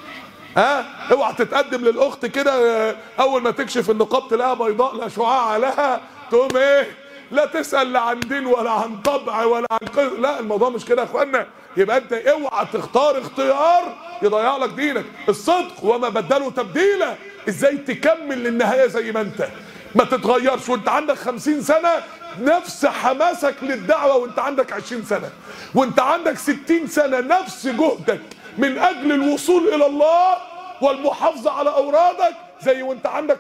ها اوعى تتقدم للاخت كده آه، اول ما تكشف النقاب تلاقيها بيضاء لا شعاع لها تقوم ايه لا تسال لا عن دين ولا عن طبع ولا عن قص... لا الموضوع مش كده يا اخوانا يبقى انت اوعى تختار اختيار يضيع لك دينك الصدق وما بدلوا تبديلا ازاي تكمل للنهايه زي ما انت ما تتغيرش وانت عندك خمسين سنة نفس حماسك للدعوة وانت عندك عشرين سنة وانت عندك ستين سنة نفس جهدك من اجل الوصول الى الله والمحافظة على اورادك زي وانت عندك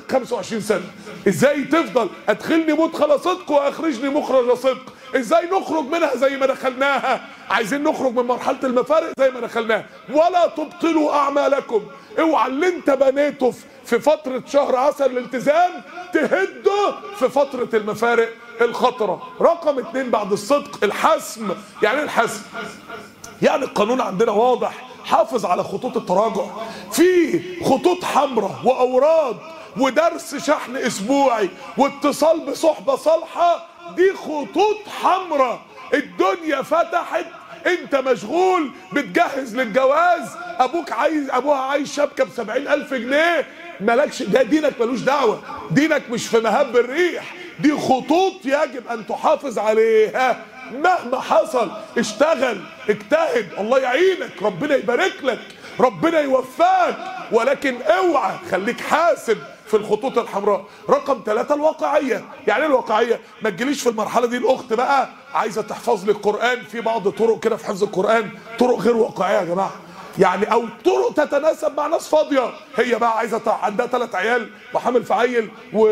25 سنة ازاي تفضل ادخلني مدخل صدق واخرجني مخرج صدق ازاي نخرج منها زي ما دخلناها عايزين نخرج من مرحلة المفارق زي ما دخلناها ولا تبطلوا اعمالكم اوعى اللي انت بنيته في- في فترة شهر عسل الالتزام تهده في فترة المفارق الخطرة رقم اتنين بعد الصدق الحسم يعني ايه الحسم يعني القانون عندنا واضح حافظ على خطوط التراجع في خطوط حمراء واوراد ودرس شحن اسبوعي واتصال بصحبه صالحه دي خطوط حمراء الدنيا فتحت انت مشغول بتجهز للجواز ابوك عايز ابوها عايز شبكه بسبعين الف جنيه مالكش ده دينك ملوش دعوه دينك مش في مهب الريح دي خطوط يجب ان تحافظ عليها مهما حصل اشتغل اجتهد الله يعينك ربنا يبارك لك ربنا يوفقك ولكن اوعى خليك حاسب في الخطوط الحمراء رقم ثلاثة الواقعية يعني ايه الواقعية ما تجيليش في المرحلة دي الأخت بقى عايزة تحفظ لي القرآن في بعض طرق كده في حفظ القرآن طرق غير واقعية يا جماعة يعني او طرق تتناسب مع ناس فاضيه هي بقى عايزه تع- عندها ثلاث عيال وحامل في عيل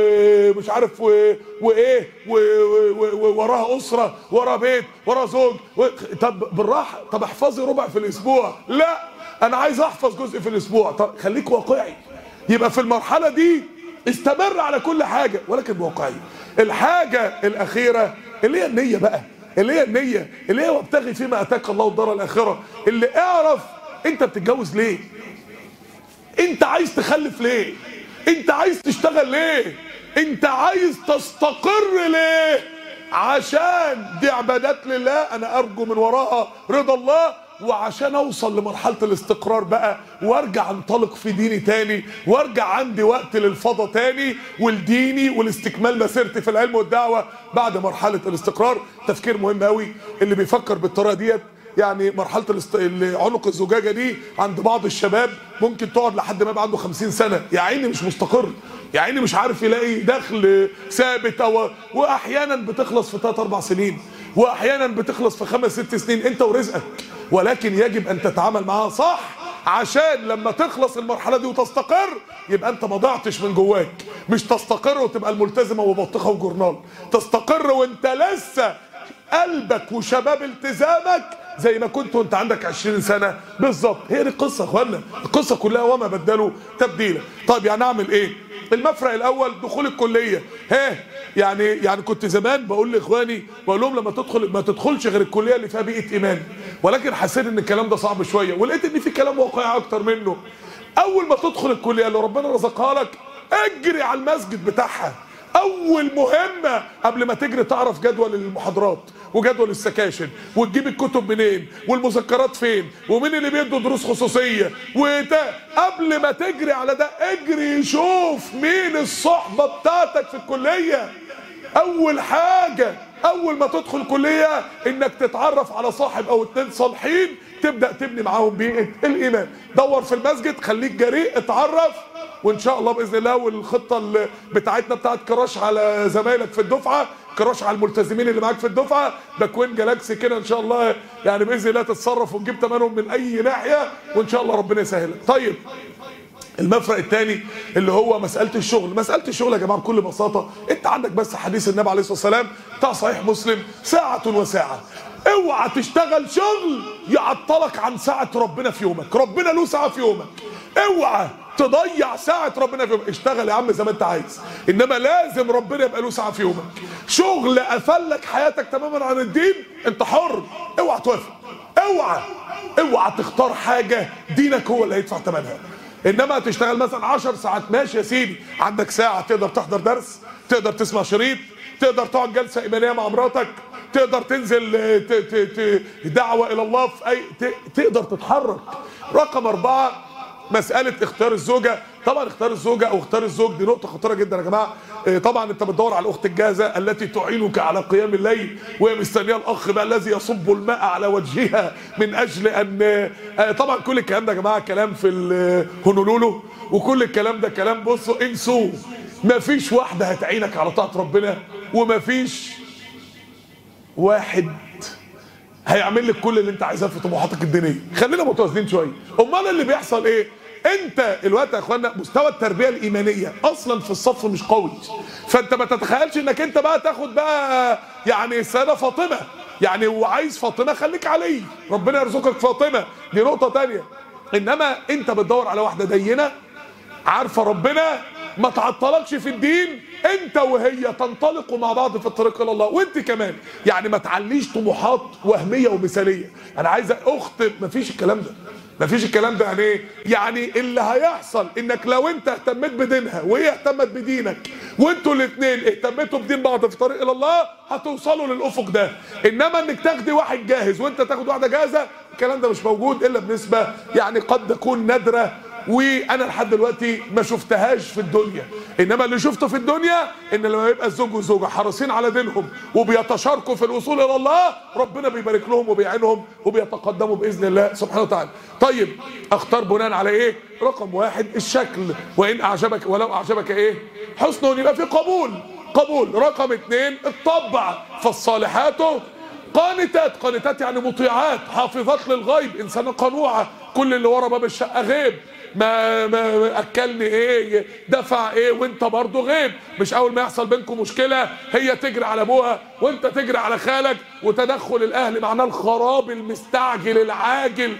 ومش عارف و... وايه و... و... و... وراها اسره ورا بيت ورا زوج و... طب بالراحه طب احفظي ربع في الاسبوع لا انا عايز احفظ جزء في الاسبوع طب خليك واقعي يبقى في المرحله دي استمر على كل حاجه ولكن بواقعيه الحاجه الاخيره اللي هي النيه بقى اللي هي النيه اللي هي وابتغي فيما اتاك الله الدار الاخره اللي اعرف انت بتتجوز ليه انت عايز تخلف ليه انت عايز تشتغل ليه انت عايز تستقر ليه عشان دي عبادات لله انا ارجو من وراها رضا الله وعشان اوصل لمرحله الاستقرار بقى وارجع انطلق في ديني تاني وارجع عندي وقت للفضا تاني والديني والاستكمال مسيرتي في العلم والدعوه بعد مرحله الاستقرار تفكير مهم قوي اللي بيفكر بالطريقه ديت يعني مرحله الاست... اللي عنق الزجاجه دي عند بعض الشباب ممكن تقعد لحد ما يبقى عنده 50 سنه يا عيني مش مستقر يا عيني مش عارف يلاقي دخل ثابت او واحيانا بتخلص في 3 4 سنين واحيانا بتخلص في خمس ست سنين انت ورزقك ولكن يجب ان تتعامل معاها صح عشان لما تخلص المرحله دي وتستقر يبقى انت ما ضعتش من جواك مش تستقر وتبقى الملتزمه وبطيخه وجورنال تستقر وانت لسه قلبك وشباب التزامك زي ما كنت وانت عندك 20 سنه بالظبط هي دي القصه يا اخوانا القصه كلها وما بدلوا تبديلا طيب يعني اعمل ايه المفرق الاول دخول الكليه ها يعني يعني كنت زمان بقول لاخواني بقول لهم لما تدخل ما تدخلش غير الكليه اللي فيها بيئه ايمان ولكن حسيت ان الكلام ده صعب شويه ولقيت ان في كلام واقعي اكتر منه اول ما تدخل الكليه اللي ربنا رزقها لك اجري على المسجد بتاعها اول مهمه قبل ما تجري تعرف جدول المحاضرات وجدول السكاشن وتجيب الكتب منين والمذكرات فين ومين اللي بيدوا دروس خصوصيه وده قبل ما تجري على ده اجري شوف مين الصحبه بتاعتك في الكليه اول حاجه اول ما تدخل كليه انك تتعرف على صاحب او اتنين صالحين تبدا تبني معاهم بيئه الايمان دور في المسجد خليك جريء اتعرف وان شاء الله باذن الله والخطه اللي بتاعتنا بتاعت كراش على زمايلك في الدفعه كراش على الملتزمين اللي معاك في الدفعه ده كوين جالاكسي كده ان شاء الله يعني باذن الله تتصرف وتجيب ثمنهم من اي ناحيه وان شاء الله ربنا يسهلك طيب المفرق الثاني اللي هو مسألة الشغل مسألة الشغل يا جماعة بكل بساطة انت عندك بس حديث النبي عليه الصلاة والسلام بتاع صحيح مسلم ساعة وساعة اوعى تشتغل شغل يعطلك عن ساعة ربنا في يومك ربنا له ساعة في يومك اوعى تضيع ساعة ربنا في يومك اشتغل يا عم زي ما انت عايز انما لازم ربنا يبقى له ساعة في يومك شغل قفلك حياتك تماما عن الدين انت حر اوعى توافق اوعى اوعى تختار حاجة دينك هو اللي هيدفع ثمنها انما تشتغل مثلا 10 ساعات ماشي يا سيدي عندك ساعه تقدر تحضر درس تقدر تسمع شريط تقدر تقعد جلسه ايمانيه مع مراتك تقدر تنزل آه، ت- ت- ت- دعوه الى الله في اي ت- تقدر تتحرك رقم أربعة مسألة اختيار الزوجة طبعا اختيار الزوجة او اختيار الزوج دي نقطة خطيرة جدا يا جماعة اه، طبعا انت بتدور على الاخت الجاهزة التي تعينك على قيام الليل وهي مستنية الاخ بقى الذي يصب الماء على وجهها من اجل ان اه، طبعا كل الكلام ده يا جماعة كلام في الهونولولو وكل الكلام ده كلام بصوا انسوه مفيش واحدة هتعينك على طاعة ربنا ومفيش واحد هيعمل لك كل اللي انت عايزاه في طموحاتك الدينيه خلينا متوازنين شويه امال اللي بيحصل ايه انت الوقت يا اخوانا مستوى التربيه الايمانيه اصلا في الصف مش قوي فانت ما تتخيلش انك انت بقى تاخد بقى يعني السيده فاطمه يعني وعايز فاطمه خليك علي ربنا يرزقك فاطمه دي نقطه تانية انما انت بتدور على واحده دينه عارفه ربنا ما تعطلكش في الدين انت وهي تنطلقوا مع بعض في الطريق الى الله وانت كمان يعني ما تعليش طموحات وهميه ومثاليه انا عايز اخت ما فيش الكلام ده ما فيش الكلام ده يعني ايه يعني اللي هيحصل انك لو انت اهتميت بدينها وهي اهتمت بدينك وانتوا الاثنين اهتميتوا بدين بعض في طريق الى الله هتوصلوا للافق ده انما انك تاخدي واحد جاهز وانت تاخد واحده جاهزه الكلام ده مش موجود الا بنسبه يعني قد تكون نادره وانا لحد دلوقتي ما شفتهاش في الدنيا انما اللي شفته في الدنيا ان لما يبقى الزوج والزوجه حريصين على دينهم وبيتشاركوا في الوصول الى الله ربنا بيبارك لهم وبيعينهم وبيتقدموا باذن الله سبحانه وتعالى طيب اختار بناء على ايه رقم واحد الشكل وان اعجبك ولو اعجبك ايه حسن يبقى في قبول قبول رقم اثنين الطبع فالصالحات قانتات قانتات يعني مطيعات حافظات للغيب انسانه قنوعه كل اللي ورا باب الشقه غيب ما ما اكلني ايه دفع ايه وانت برضه غيب مش اول ما يحصل بينكم مشكله هي تجري على ابوها وانت تجري على خالك وتدخل الاهل معناه الخراب المستعجل العاجل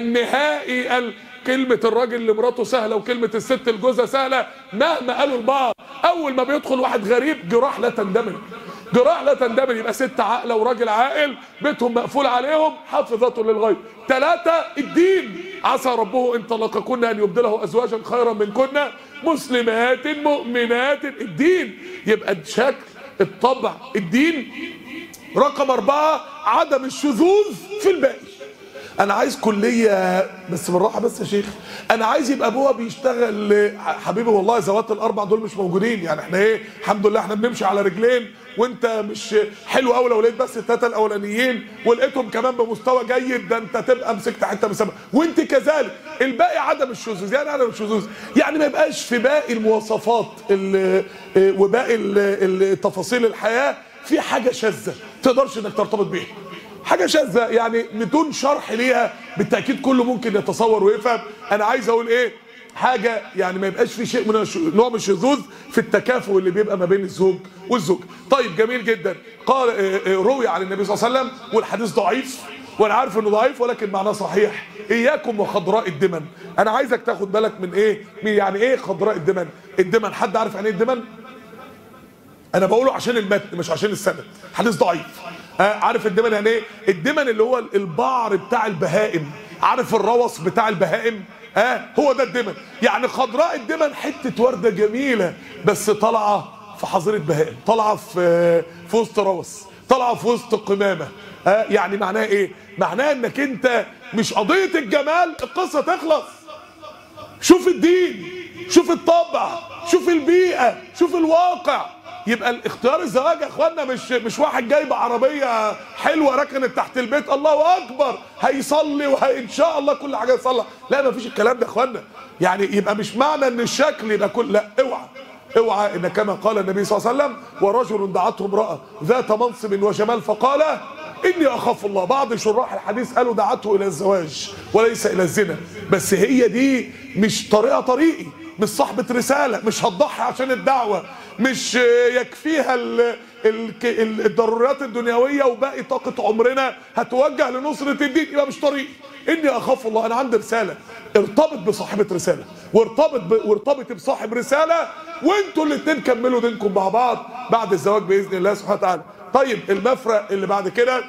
النهائي ال... كلمة الراجل لمراته سهلة وكلمة الست لجوزها سهلة مهما قالوا لبعض أول ما بيدخل واحد غريب جراح لا تندمج جراح لا تندمج يبقى ست عاقلة وراجل عاقل بيتهم مقفول عليهم حافظة للغيب ثلاثة الدين عسى ربه إن طلقكن أن يبدله أزواجا خيرا منكن مسلمات مؤمنات الدين يبقى الشكل الطبع الدين رقم أربعة عدم الشذوذ في الباقي انا عايز كليه بس بالراحه بس يا شيخ انا عايز يبقى ابوها بيشتغل حبيبي والله ذوات الاربع دول مش موجودين يعني احنا ايه الحمد لله احنا بنمشي على رجلين وانت مش حلو قوي لو لقيت بس الثلاثه الاولانيين ولقيتهم كمان بمستوى جيد ده انت تبقى مسكت حته مسابقه وانت كذلك الباقي عدم الشذوذ يعني عدم الشذوذ يعني ما يبقاش في باقي المواصفات ال- وباقي ال- ال- تفاصيل الحياه في حاجه شاذه تقدرش انك ترتبط بيها حاجه شاذه يعني بدون شرح ليها بالتاكيد كله ممكن يتصور ويفهم انا عايز اقول ايه حاجه يعني ما يبقاش في شيء من الش- نوع من الشذوذ في التكافؤ اللي بيبقى ما بين الزوج والزوج طيب جميل جدا قال آه، آه، روي عن النبي صلى الله عليه وسلم والحديث ضعيف وانا عارف انه ضعيف ولكن معناه صحيح اياكم وخضراء الدمن انا عايزك تاخد بالك من ايه من يعني ايه خضراء الدمن الدمن حد عارف يعني ايه الدمن انا بقوله عشان المتن مش عشان السند حديث ضعيف آه عارف الدمن يعني ايه الدمن اللي هو البعر بتاع البهائم عارف الروث بتاع البهائم اه هو ده الدمن يعني خضراء الدمن حته ورده جميله بس طالعه في حظيره بهائم طالعه في في وسط روث طالعه في وسط قمامه آه يعني معناها ايه معناها انك انت مش قضيه الجمال القصه تخلص شوف الدين شوف الطبع شوف البيئة شوف الواقع يبقى الاختيار الزواج يا اخوانا مش مش واحد جايب عربيه حلوه ركنت تحت البيت الله اكبر هيصلي وان شاء الله كل حاجه يصلح لا مفيش الكلام ده يا اخوانا يعني يبقى مش معنى ان الشكل يبقى كل لا اوعى اوعى ان كما قال النبي صلى الله عليه وسلم ورجل دعته امراه ذات منصب وجمال فقال اني اخاف الله بعض شراح الحديث قالوا دعته الى الزواج وليس الى الزنا بس هي دي مش طريقه طريقي مش صاحبة رسالة مش هتضحي عشان الدعوة مش يكفيها ال ال ال الضرورات الدنيوية وباقي طاقة عمرنا هتوجه لنصرة الدين يبقى مش طريقي إني أخاف الله أنا عندي رسالة ارتبط بصاحبة رسالة وارتبط ب... وارتبط بصاحب رسالة وانتوا الاتنين كملوا دينكم مع بعض بعد الزواج بإذن الله سبحانه وتعالى طيب المفرق اللي بعد كده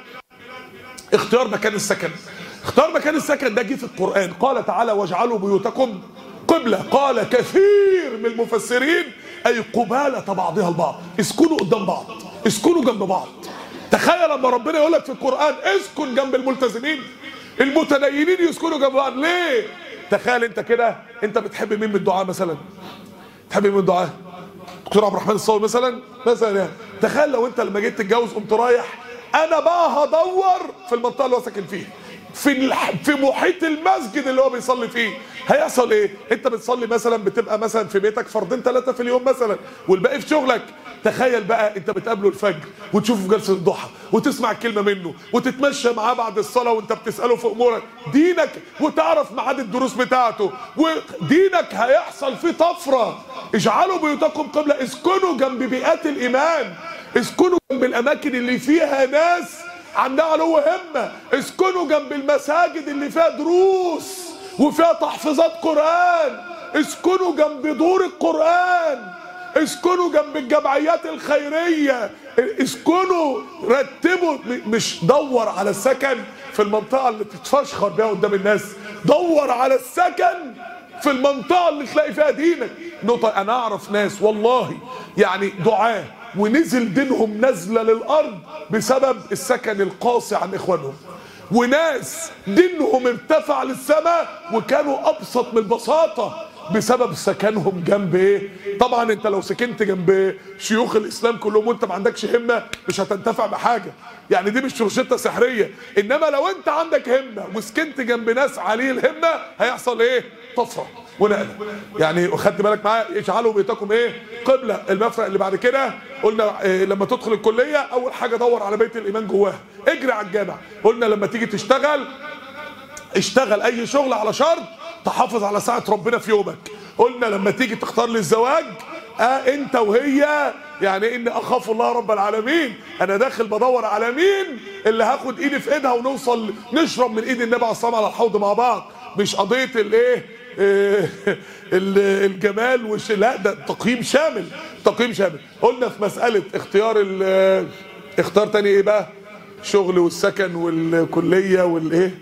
اختيار مكان السكن اختيار مكان السكن ده جه في القرآن قال تعالى واجعلوا بيوتكم قبلة قال كثير من المفسرين أي قبالة بعضها البعض اسكنوا قدام بعض اسكنوا جنب بعض تخيل لما ربنا يقول لك في القرآن اسكن جنب الملتزمين المتدينين يسكنوا جنب بعض ليه تخيل انت كده انت بتحب مين من الدعاء مثلا تحب مين من الدعاء دكتور عبد الرحمن الصاوي مثلا مثلا يعني تخيل لو انت لما جيت تتجوز قمت رايح انا بقى هدور في المنطقه اللي هو ساكن فيها في الح... في محيط المسجد اللي هو بيصلي فيه هيحصل ايه انت بتصلي مثلا بتبقى مثلا في بيتك فردين ثلاثه في اليوم مثلا والباقي في شغلك تخيل بقى انت بتقابله الفجر وتشوفه في جلسه الضحى وتسمع الكلمه منه وتتمشى معاه بعد الصلاه وانت بتساله في امورك دينك وتعرف ميعاد الدروس بتاعته ودينك هيحصل فيه طفره اجعلوا بيوتكم قبله اسكنوا جنب بيئات الايمان اسكنوا جنب الاماكن اللي فيها ناس عندها علو همه اسكنوا جنب المساجد اللي فيها دروس وفيها تحفيظات قران اسكنوا جنب دور القران اسكنوا جنب الجمعيات الخيريه اسكنوا رتبوا مش دور على السكن في المنطقه اللي تتفشخر بيها قدام الناس دور على السكن في المنطقه اللي تلاقي فيها دينك نقطه انا اعرف ناس والله يعني دعاه ونزل دينهم نزله للارض بسبب السكن القاسي عن اخوانهم وناس دينهم ارتفع للسماء وكانوا ابسط من البساطه بسبب سكنهم جنب ايه طبعا انت لو سكنت جنب شيوخ الاسلام كلهم وانت ما عندكش همه مش هتنتفع بحاجه يعني دي مش روشته سحريه انما لو انت عندك همه وسكنت جنب ناس عليه الهمه هيحصل ايه طفره ونقله يعني خدت بالك معايا اجعلوا بيتكم ايه قبله المفرق اللي بعد كده قلنا إيه لما تدخل الكليه اول حاجه دور على بيت الايمان جواها اجري على الجامع قلنا لما تيجي تشتغل اشتغل اي شغل على شرط تحافظ على ساعه ربنا في يومك قلنا لما تيجي تختار للزواج اه انت وهي يعني اني اخاف الله رب العالمين انا داخل بدور على مين اللي هاخد ايدي في ايدها ونوصل نشرب من ايد النبي عليه الصلاه على الحوض مع بعض مش قضيه الايه إيه الجمال وش لا ده تقييم شامل تقييم شامل قلنا في مساله اختيار اختار تاني ايه بقى الشغل والسكن والكليه والايه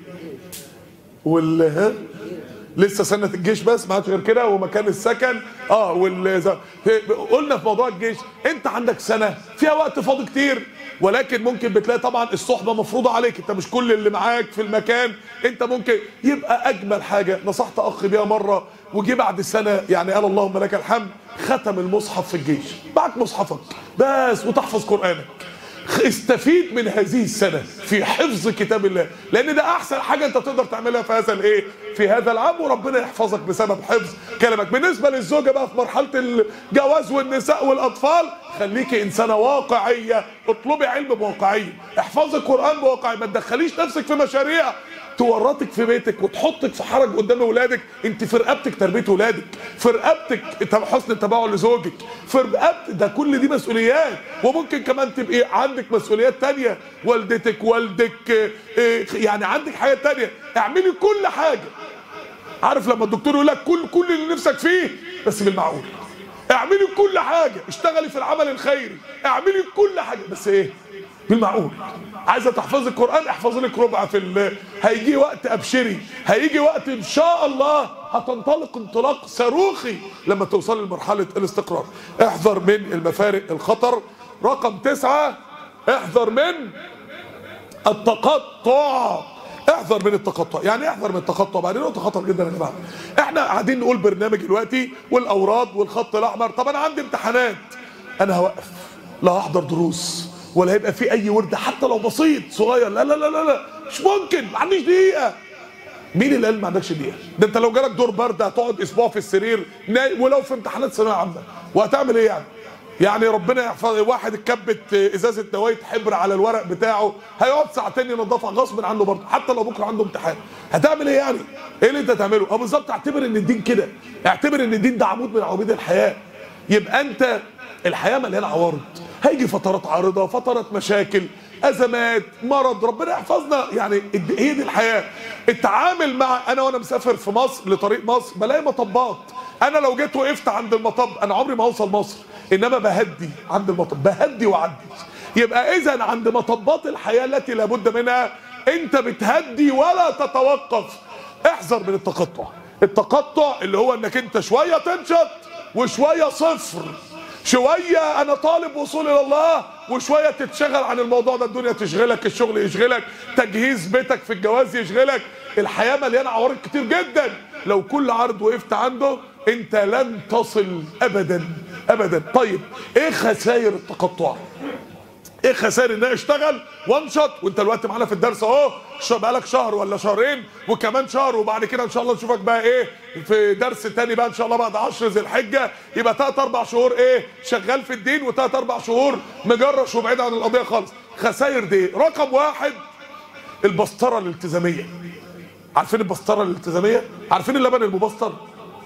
وال لسه سنة الجيش بس ما عادش غير كده ومكان السكن اه وال قلنا في موضوع الجيش انت عندك سنة فيها وقت فاضي كتير ولكن ممكن بتلاقي طبعا الصحبة مفروضة عليك انت مش كل اللي معاك في المكان انت ممكن يبقى اجمل حاجة نصحت اخ بيها مرة وجي بعد سنة يعني قال اللهم لك الحمد ختم المصحف في الجيش معك مصحفك بس وتحفظ قرآنك استفيد من هذه السنة في حفظ كتاب الله لان ده احسن حاجة انت تقدر تعملها في هذا الايه في هذا العام وربنا يحفظك بسبب حفظ كلامك بالنسبة للزوجة بقى في مرحلة الجواز والنساء والاطفال خليكي انسانة واقعية اطلبي علم بواقعية احفظي القرآن بواقعية ما تدخليش نفسك في مشاريع تورطك في بيتك وتحطك في حرج قدام اولادك انت في رقبتك تربيه اولادك في رقبتك حسن التباع لزوجك في رقبتك ده كل دي مسؤوليات وممكن كمان تبقي عندك مسؤوليات تانية والدتك والدك يعني عندك حاجات تانية اعملي كل حاجه عارف لما الدكتور يقول لك كل كل اللي نفسك فيه بس بالمعقول اعملي كل حاجه اشتغلي في العمل الخيري اعملي كل حاجه بس ايه بالمعقول عايزه تحفظي القران احفظي لك ربع في ال... هيجي وقت ابشري هيجي وقت ان شاء الله هتنطلق انطلاق صاروخي لما توصلي لمرحله الاستقرار احذر من المفارق الخطر رقم تسعة احذر من التقطع احذر من التقطع يعني احذر من التقطع بعدين نقطه خطر جدا يا جماعه احنا قاعدين نقول برنامج دلوقتي والاوراد والخط الاحمر طب انا عندي امتحانات انا هوقف لا هحضر دروس ولا هيبقى في اي ورد حتى لو بسيط صغير لا لا لا لا, لا. مش ممكن ما عنديش دقيقه مين اللي قال ما عندكش دقيقه ده انت لو جالك دور برد هتقعد اسبوع في السرير نايم ولو في امتحانات ثانويه عامه وهتعمل ايه يعني يعني ربنا يحفظ واحد اتكبت ازازه نوايه حبر على الورق بتاعه هيقعد ساعتين ينظفها غصب عنه برضه حتى لو بكره عنده امتحان هتعمل ايه يعني ايه اللي انت تعمله اه بالظبط اعتبر ان الدين كده اعتبر ان الدين ده عمود من عواميد الحياه يبقى انت الحياه مليانه عوارض هيجي فترات عارضه فترات مشاكل ازمات مرض ربنا يحفظنا يعني الد- هي دي الحياه التعامل مع انا وانا مسافر في مصر لطريق مصر بلاقي مطبات انا لو جيت وقفت عند المطب انا عمري ما اوصل مصر انما بهدي عند المطب بهدي واعدي يبقى اذا عند مطبات الحياه التي لابد منها انت بتهدي ولا تتوقف احذر من التقطع التقطع اللي هو انك انت شويه تنشط وشويه صفر شويه انا طالب وصول الى الله وشويه تتشغل عن الموضوع ده الدنيا تشغلك الشغل يشغلك تجهيز بيتك في الجواز يشغلك الحياه مليانه عوارض كتير جدا لو كل عرض وقفت عنده انت لن تصل ابدا ابدا طيب ايه خسائر التقطع ايه خسائر ان انا اشتغل وانشط وانت دلوقتي معانا في الدرس اهو ش- بقالك شهر ولا شهرين وكمان شهر وبعد كده ان شاء الله نشوفك بقى ايه في درس تاني بقى ان شاء الله بعد 10 ذي الحجه يبقى تلات اربع شهور ايه شغال في الدين وتلات اربع شهور مجرش وبعيد عن القضيه خالص خسائر دي إيه؟ رقم واحد البسطره الالتزاميه عارفين البسطره الالتزاميه عارفين اللبن المبستر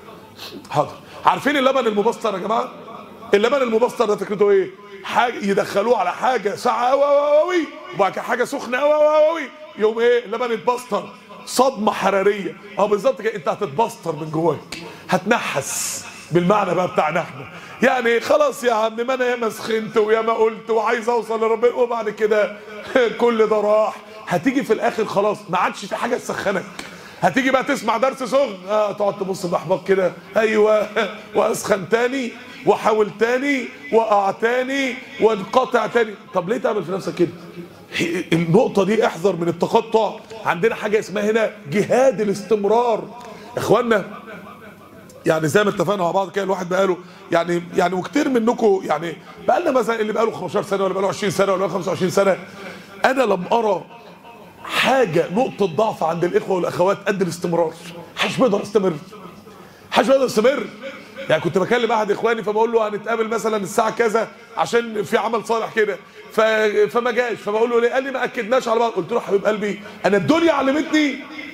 حاضر عارفين اللبن المبستر يا جماعه اللبن المبستر ده فكرته ايه حاجه يدخلوه على حاجه ساعه قوي قوي قوي وبعد كده حاجه سخنه قوي قوي قوي يوم ايه اللبن يتبستر صدمه حراريه اه بالظبط كده انت هتتبستر من جواك هتنحس بالمعنى بقى بتاعنا احنا يعني خلاص يا عم ما انا ياما سخنت وياما قلت وعايز اوصل لربنا وبعد كده كل ده راح هتيجي في الاخر خلاص ما عادش في حاجه تسخنك هتيجي بقى تسمع درس سخن اه تقعد تبص باحباط كده ايوه واسخن تاني واحاول تاني واقع تاني وانقطع تاني طب ليه تعمل في نفسك كده هي- النقطة دي احذر من التقطع عندنا حاجة اسمها هنا جهاد الاستمرار اخوانا يعني زي ما اتفقنا مع بعض كده الواحد بقاله يعني يعني وكتير منكم يعني بقالنا مثلا اللي بقاله 15 سنه ولا بقاله 20 سنه ولا بقاله 25 سنه انا لم ارى حاجه نقطه ضعف عند الاخوه والاخوات قد الاستمرار محدش بيقدر يستمر محدش بيقدر يستمر يعني كنت بكلم احد اخواني فبقول له هنتقابل مثلا الساعه كذا عشان في عمل صالح كده ف... فما جاش فبقول له ليه قال لي ما اكدناش على بعض قلت له حبيب قلبي انا الدنيا علمتني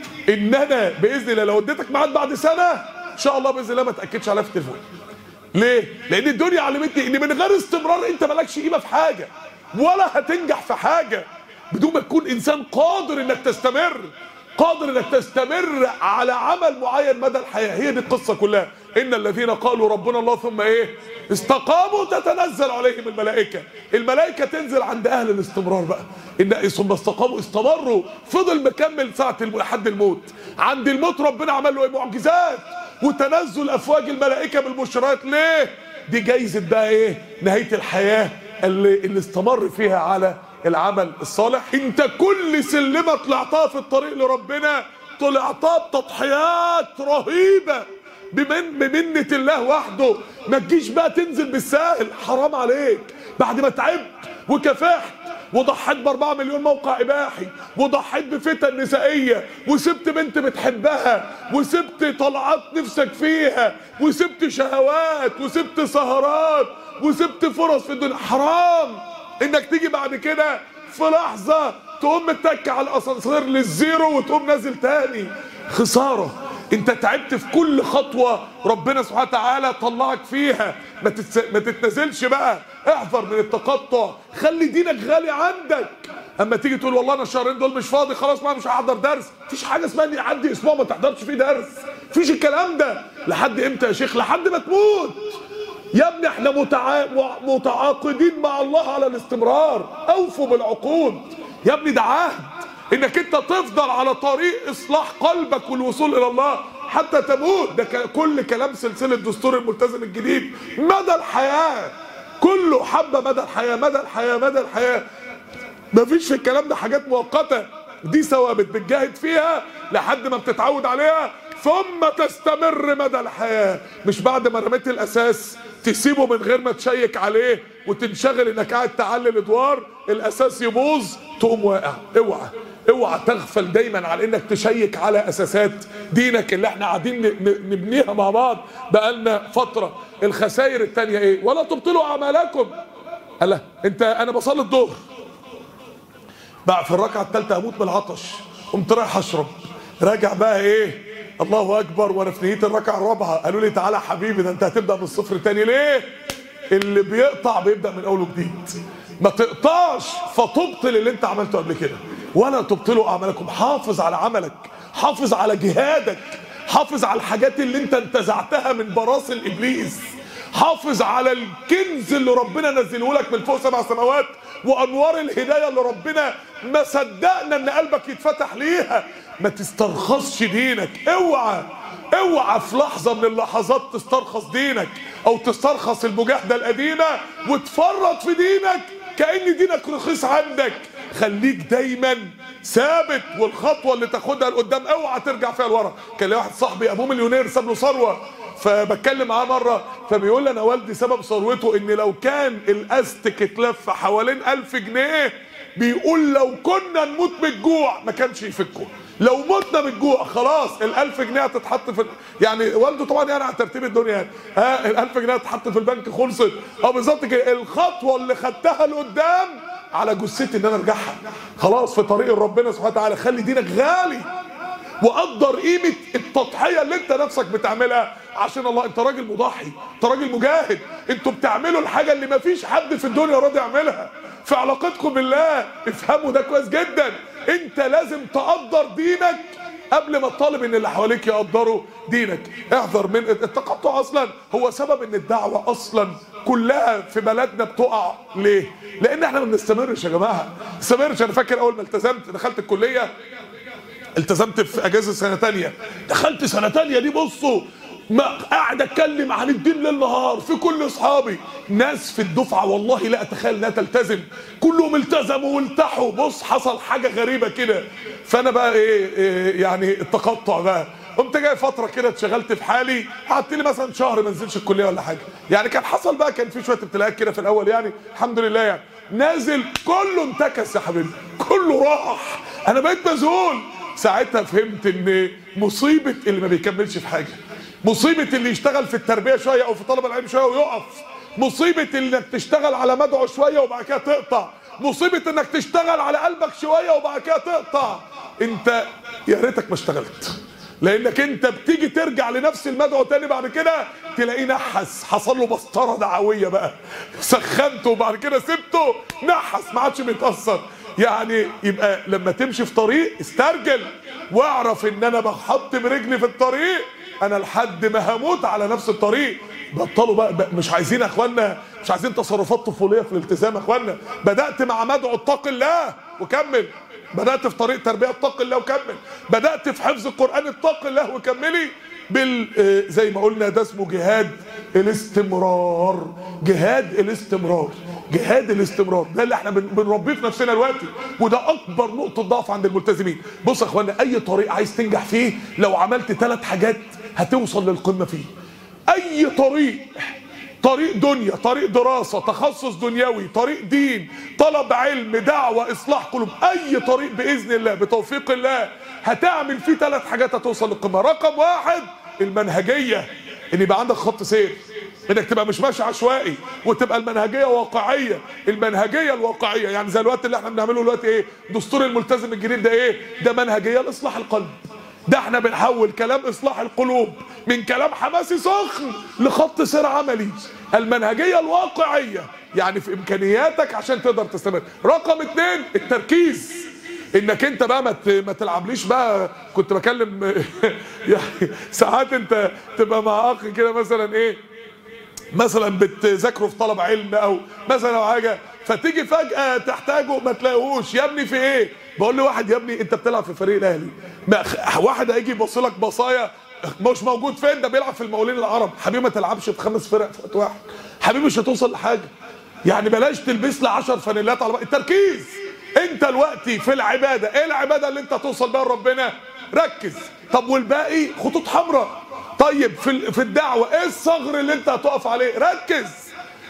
ان انا باذن الله لو اديتك ميعاد بعد سنه ان شاء الله باذن الله ما تاكدش عليا في التليفون ليه؟ لأن الدنيا علمتني إن من غير استمرار أنت مالكش قيمة في حاجة ولا هتنجح في حاجة بدون ما تكون إنسان قادر إنك تستمر قادر إنك تستمر على عمل معين مدى الحياة هي دي القصة كلها إن الذين قالوا ربنا الله ثم إيه؟ استقاموا تتنزل عليهم الملائكة الملائكة تنزل عند أهل الاستمرار بقى إن ثم استقاموا استمروا فضل مكمل ساعة الم- لحد الموت عند الموت ربنا عمل له إيه؟ معجزات وتنزل افواج الملائكه بالبشرات ليه دي جايزه بقى ايه نهايه الحياه اللي, اللي استمر فيها على العمل الصالح انت كل سلمه طلعتها في الطريق لربنا طلعتها بتضحيات رهيبه بمن بمنة الله وحده ما تجيش بقى تنزل بالساهل حرام عليك بعد ما تعبت وكافحت وضحيت باربعة مليون موقع اباحي وضحيت بفتن نسائيه وسبت بنت بتحبها وسبت طلعات نفسك فيها وسبت شهوات وسبت سهرات وسبت فرص في الدنيا حرام انك تيجي بعد كده في لحظه تقوم متك على الاسانسير للزيرو وتقوم نازل تاني خساره انت تعبت في كل خطوه ربنا سبحانه وتعالى طلعك فيها ما, تتس... ما تتنازلش بقى احذر من التقطع خلي دينك غالي عندك اما تيجي تقول والله انا الشهرين دول مش فاضي خلاص ما مش هحضر درس مفيش حاجه اسمها ان يعدي اسبوع ما تحضرش فيه درس مفيش الكلام ده لحد امتى يا شيخ لحد ما تموت يا ابني احنا متع... مع- متعاقدين مع الله على الاستمرار اوفوا بالعقود يا ابني ده عهد انك انت تفضل على طريق اصلاح قلبك والوصول الى الله حتى تموت ده ك- كل كلام سلسله دستور الملتزم الجديد مدى الحياه كله حبه مدى الحياه مدى الحياه مدى الحياه مفيش في الكلام ده حاجات مؤقته دي ثوابت بتجاهد فيها لحد ما بتتعود عليها ثم تستمر مدى الحياه مش بعد ما رميت الاساس تسيبه من غير ما تشيك عليه وتنشغل انك قاعد تعلل ادوار الاساس يبوظ تقوم واقع اوعى اوعى تغفل دايما على انك تشيك على اساسات دينك اللي احنا قاعدين ن- ن- نبنيها مع بعض بقالنا فتره الخسائر التانية ايه ولا تبطلوا اعمالكم الله انت انا بصلي الظهر بقى في الركعه الثالثه هموت من العطش قمت رايح اشرب راجع بقى ايه الله اكبر وانا في نهايه الركعه الرابعه قالوا لي تعالى يا حبيبي ده انت هتبدا من الصفر تاني ليه اللي بيقطع بيبدا من اول وجديد ما تقطعش فتبطل اللي انت عملته قبل كده ولا تبطلوا اعمالكم حافظ على عملك حافظ على جهادك حافظ على الحاجات اللي انت انتزعتها من براثن ابليس حافظ على الكنز اللي ربنا نزله لك من فوق سبع سماوات وانوار الهدايه اللي ربنا ما صدقنا ان قلبك يتفتح ليها ما تسترخصش دينك اوعى اوعى في لحظه من اللحظات تسترخص دينك او تسترخص المجاهده القديمه وتفرط في دينك كان دينك رخيص عندك خليك دايما ثابت والخطوه اللي تاخدها لقدام اوعى ترجع فيها لورا كان لي واحد صاحبي ابوه مليونير ساب له ثروه فبتكلم معاه مره فبيقول لي انا والدي سبب ثروته ان لو كان الاستك اتلف حوالين ألف جنيه بيقول لو كنا نموت من الجوع ما كانش يفكه لو متنا من الجوع خلاص الألف جنيه هتتحط في يعني والده طبعا يعني على ترتيب الدنيا يعني ها الألف جنيه هتتحط في البنك خلصت اه بالظبط كده الخطوه اللي خدتها لقدام على جثتي ان انا ارجعها خلاص في طريق ربنا سبحانه وتعالى خلي دينك غالي وقدر قيمه التضحيه اللي انت نفسك بتعملها عشان الله انت راجل مضحي انت راجل مجاهد انتوا بتعملوا الحاجه اللي ما فيش حد في الدنيا راضي يعملها في علاقتكم بالله افهموا ده كويس جدا انت لازم تقدر دينك قبل ما تطالب ان اللي حواليك يقدروا دينك احذر من التقطع اصلا هو سبب ان الدعوه اصلا كلها في بلدنا بتقع ليه لان احنا ما بنستمرش يا جماعه استمرش انا فاكر اول ما التزمت دخلت الكليه التزمت في اجازه سنه تانية دخلت سنه تانية دي بصوا ما قاعد اتكلم عن الدين ليل نهار في كل اصحابي ناس في الدفعه والله لا اتخيل انها تلتزم كلهم التزموا والتحوا بص حصل حاجه غريبه كده فانا بقى ايه, إيه يعني التقطع بقى قمت جاي فتره كده اتشغلت في حالي قعدت لي مثلا شهر ما انزلش الكليه ولا حاجه يعني كان حصل بقى كان في شويه ابتلاءات كده في الاول يعني الحمد لله يعني نازل كله انتكس يا حبيبي كله راح انا بقيت مذهول ساعتها فهمت ان مصيبه اللي ما بيكملش في حاجه مصيبه اللي يشتغل في التربيه شويه او في طلب العلم شويه ويقف مصيبه انك تشتغل على مدعو شويه وبعد كده تقطع مصيبه انك تشتغل على قلبك شويه وبعد كده تقطع انت يا ريتك ما اشتغلت لانك انت بتيجي ترجع لنفس المدعو تاني بعد كده تلاقيه نحس حصل له بسطره دعويه بقى سخنته وبعد كده سبته نحس ما عادش بيتاثر يعني يبقى لما تمشي في طريق استرجل واعرف ان انا بحط برجلي في الطريق انا لحد ما هموت على نفس الطريق بطلوا بقى, بقى مش عايزين يا اخوانا مش عايزين تصرفات طفوليه في الالتزام يا اخوانا بدات مع مدعو اتق الله وكمل بدات في طريق تربيه اتق الله وكمل بدات في حفظ القران اتق الله وكملي بال آه، زي ما قلنا ده اسمه جهاد الاستمرار جهاد الاستمرار جهاد الاستمرار ده اللي احنا بن- بنربيه في نفسنا دلوقتي وده اكبر نقطه ضعف عند الملتزمين بص يا اخوانا اي طريق عايز تنجح فيه لو عملت ثلاث حاجات هتوصل للقمه فيه اي طريق طريق دنيا طريق دراسة تخصص دنيوي طريق دين طلب علم دعوة إصلاح قلوب أي طريق بإذن الله بتوفيق الله هتعمل فيه ثلاث حاجات هتوصل للقمة رقم واحد المنهجية إن يبقى عندك خط سير انك تبقى مش ماشي عشوائي وتبقى المنهجيه واقعيه المنهجيه الواقعيه يعني زي الوقت اللي احنا بنعمله دلوقتي ايه دستور الملتزم الجديد ده ايه ده منهجيه لاصلاح القلب ده احنا بنحول كلام اصلاح القلوب من كلام حماسي سخن لخط سير عملي المنهجيه الواقعيه يعني في امكانياتك عشان تقدر تستمر رقم اتنين التركيز انك انت بقى ما ت- ما تلعبليش بقى كنت بكلم يعني ساعات انت تبقى مع اخ كده مثلا ايه مثلا بتذاكروا في طلب علم او مثلا او حاجه فتيجي فجاه تحتاجه ما تلاقوهوش يا ابني في ايه بقول لواحد يا ابني انت بتلعب في فريق الاهلي ما- واحد هيجي يبص لك بصايا مش موجود فين ده بيلعب في المقاولين العرب حبيبي ما تلعبش في خمس فرق في وقت واحد حبيبي مش هتوصل لحاجه يعني بلاش تلبس لي 10 فانيلات على بعض التركيز انت دلوقتي في العباده ايه العباده اللي انت توصل بيها لربنا ركز طب والباقي خطوط حمراء طيب في ال- في الدعوه ايه الثغر اللي انت هتقف عليه ركز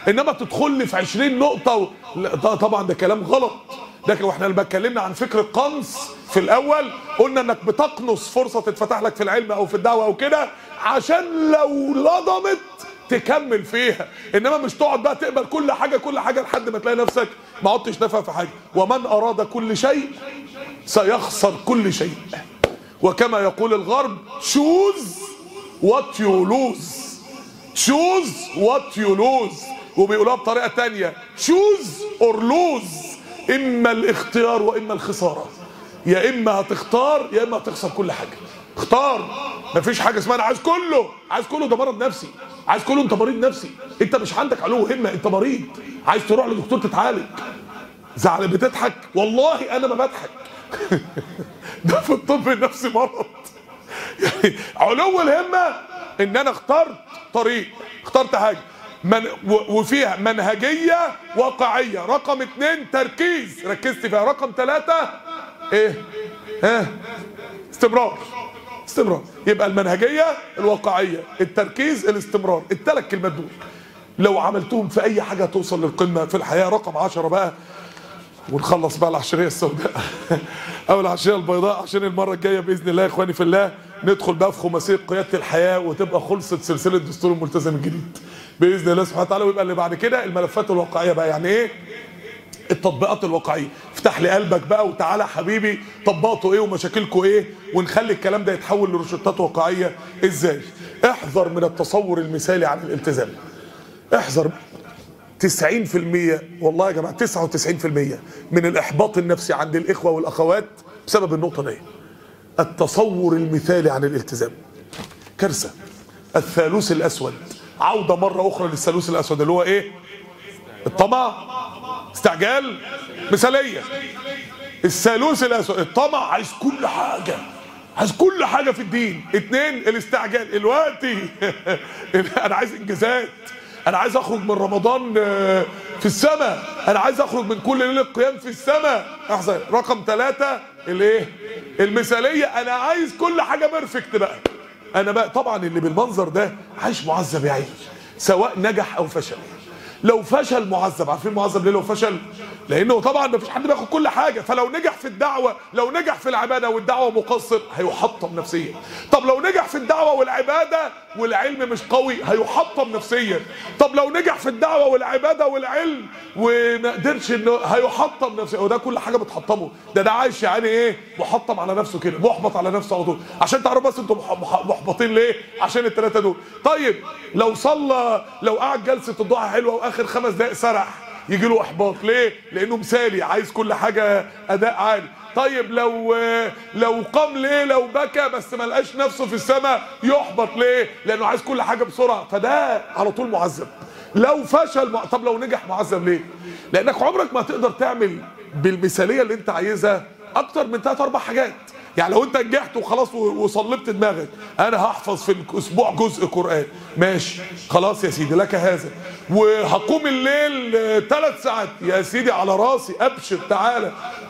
انما تدخل لي في 20 نقطه و... لا ده طبعا ده كلام غلط لكن واحنا لما اتكلمنا عن فكره قنص في الاول قلنا انك بتقنص فرصه تتفتح لك في العلم او في الدعوه او كده عشان لو لضمت تكمل فيها انما مش تقعد بقى تقبل كل حاجه كل حاجه لحد ما تلاقي نفسك ما عدتش نافع في حاجه ومن اراد كل شيء سيخسر كل شيء وكما يقول الغرب choose what you lose choose what you lose وبيقولوها بطريقه تانية choose or lose اما الاختيار واما الخساره يا اما هتختار يا اما هتخسر كل حاجه اختار مفيش حاجه اسمها انا عايز كله عايز كله ده مرض نفسي عايز كله انت مريض نفسي انت مش عندك علو همه انت مريض عايز تروح لدكتور تتعالج زعل بتضحك والله انا ما بضحك ده في الطب النفسي مرض يعني علو الهمه ان انا اخترت طريق اخترت حاجه من و- وفيها منهجيه واقعيه رقم اتنين تركيز ركزت فيها رقم ثلاثه ايه ها استمرار استمرار يبقى المنهجيه الواقعيه التركيز الاستمرار الثلاث كلمات دول لو عملتهم في اي حاجه توصل للقمه في الحياه رقم عشرة بقى ونخلص بقى العشريه السوداء او العشريه البيضاء عشان المره الجايه باذن الله يا اخواني في الله ندخل بقى في خماسيه قياده الحياه وتبقى خلصت سلسله دستور الملتزم الجديد باذن الله سبحانه وتعالى ويبقى اللي بعد كده الملفات الواقعيه بقى يعني ايه التطبيقات الواقعيه افتح لي قلبك بقى وتعالى حبيبي طبقتوا ايه ومشاكلكم ايه ونخلي الكلام ده يتحول لروشتات واقعيه ازاي احذر من التصور المثالي عن الالتزام احذر 90% والله يا جماعه 99% من الاحباط النفسي عند الاخوه والاخوات بسبب النقطه دي التصور المثالي عن الالتزام كارثه الثالوث الاسود عوده مره اخرى للثالوث الاسود اللي هو ايه الطمع استعجال مثاليه الثالوث الاسود الطمع عايز كل حاجه عايز كل حاجه في الدين اتنين الاستعجال دلوقتي انا عايز انجازات انا عايز اخرج من رمضان آه، في السماء انا عايز اخرج من كل ليله قيام في السماء احسن رقم ثلاثة الايه المثاليه انا عايز كل حاجه بيرفكت بقى انا بقى طبعا اللي بالمنظر ده عايش معذب يعيش سواء نجح او فشل لو فشل معذب عارفين معذب ليه لو فشل لانه طبعا ما فيش حد بياخد كل حاجه فلو نجح في الدعوه لو نجح في العباده والدعوه مقصر هيحطم نفسيا طب لو نجح في الدعوه والعباده والعلم مش قوي هيحطم نفسيا طب لو نجح في الدعوه والعباده والعلم وما قدرش انه هيحطم نفسيا وده كل حاجه بتحطمه ده ده عايش يعني ايه محطم على نفسه كده محبط على نفسه على طول عشان تعرفوا بس انتم مح- مح- محبطين ليه عشان الثلاثه دول طيب لو صلى لو قعد جلسه الضحى حلوه واخر خمس دقائق سرح يجي له احباط ليه لانه مثالي عايز كل حاجه اداء عالي طيب لو لو قام ليله وبكى بس ما لقاش نفسه في السماء يحبط ليه لانه عايز كل حاجه بسرعه فده على طول معذب لو فشل مع... طب لو نجح معذب ليه لانك عمرك ما تقدر تعمل بالمثاليه اللي انت عايزها اكتر من ثلاث اربع حاجات يعني لو انت نجحت وخلاص و- وصلبت دماغك انا هحفظ في الاسبوع جزء قران ماشي خلاص يا سيدي لك هذا وهقوم الليل ثلاث ساعات يا سيدي على راسي ابشر تعالى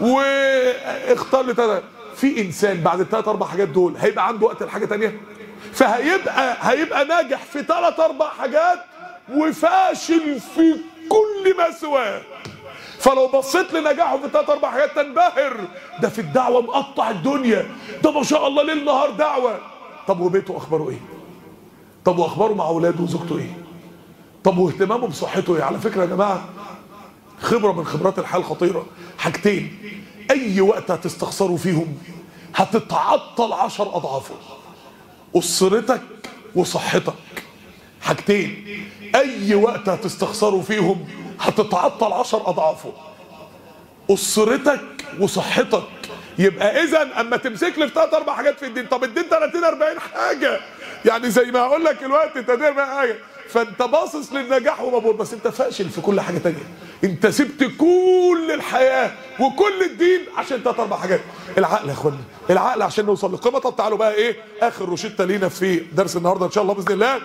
واختار لي ثلاث في انسان بعد الثلاث اربع حاجات دول هيبقى عنده وقت لحاجه تانية فهيبقى هيبقى ناجح في ثلاث اربع حاجات وفاشل في كل ما سواه فلو بصيت لنجاحه في ثلاث اربع حاجات تنبهر ده في الدعوه مقطع الدنيا ده ما شاء الله ليل نهار دعوه طب وبيته اخباره ايه؟ طب واخباره مع اولاده وزوجته ايه؟ طب واهتمامه بصحته ايه؟ على فكره يا جماعه خبره من خبرات الحياه الخطيره حاجتين اي وقت هتستخسروا فيهم هتتعطل عشر اضعافه اسرتك وصحتك حاجتين اي وقت هتستخسروا فيهم هتتعطل عشر اضعافه اسرتك وصحتك يبقى اذا اما تمسك لي في ثلاث اربع حاجات في الدين طب الدين 30 40 حاجه يعني زي ما هقول لك الوقت 30 40 حاجه فانت باصص للنجاح ومبهور بس انت فاشل في كل حاجه تانية انت سبت كل الحياه وكل الدين عشان ثلاث اربع حاجات العقل يا اخوانا العقل عشان نوصل للقمه طب تعالوا بقى ايه اخر روشته لينا في درس النهارده ان شاء الله باذن الله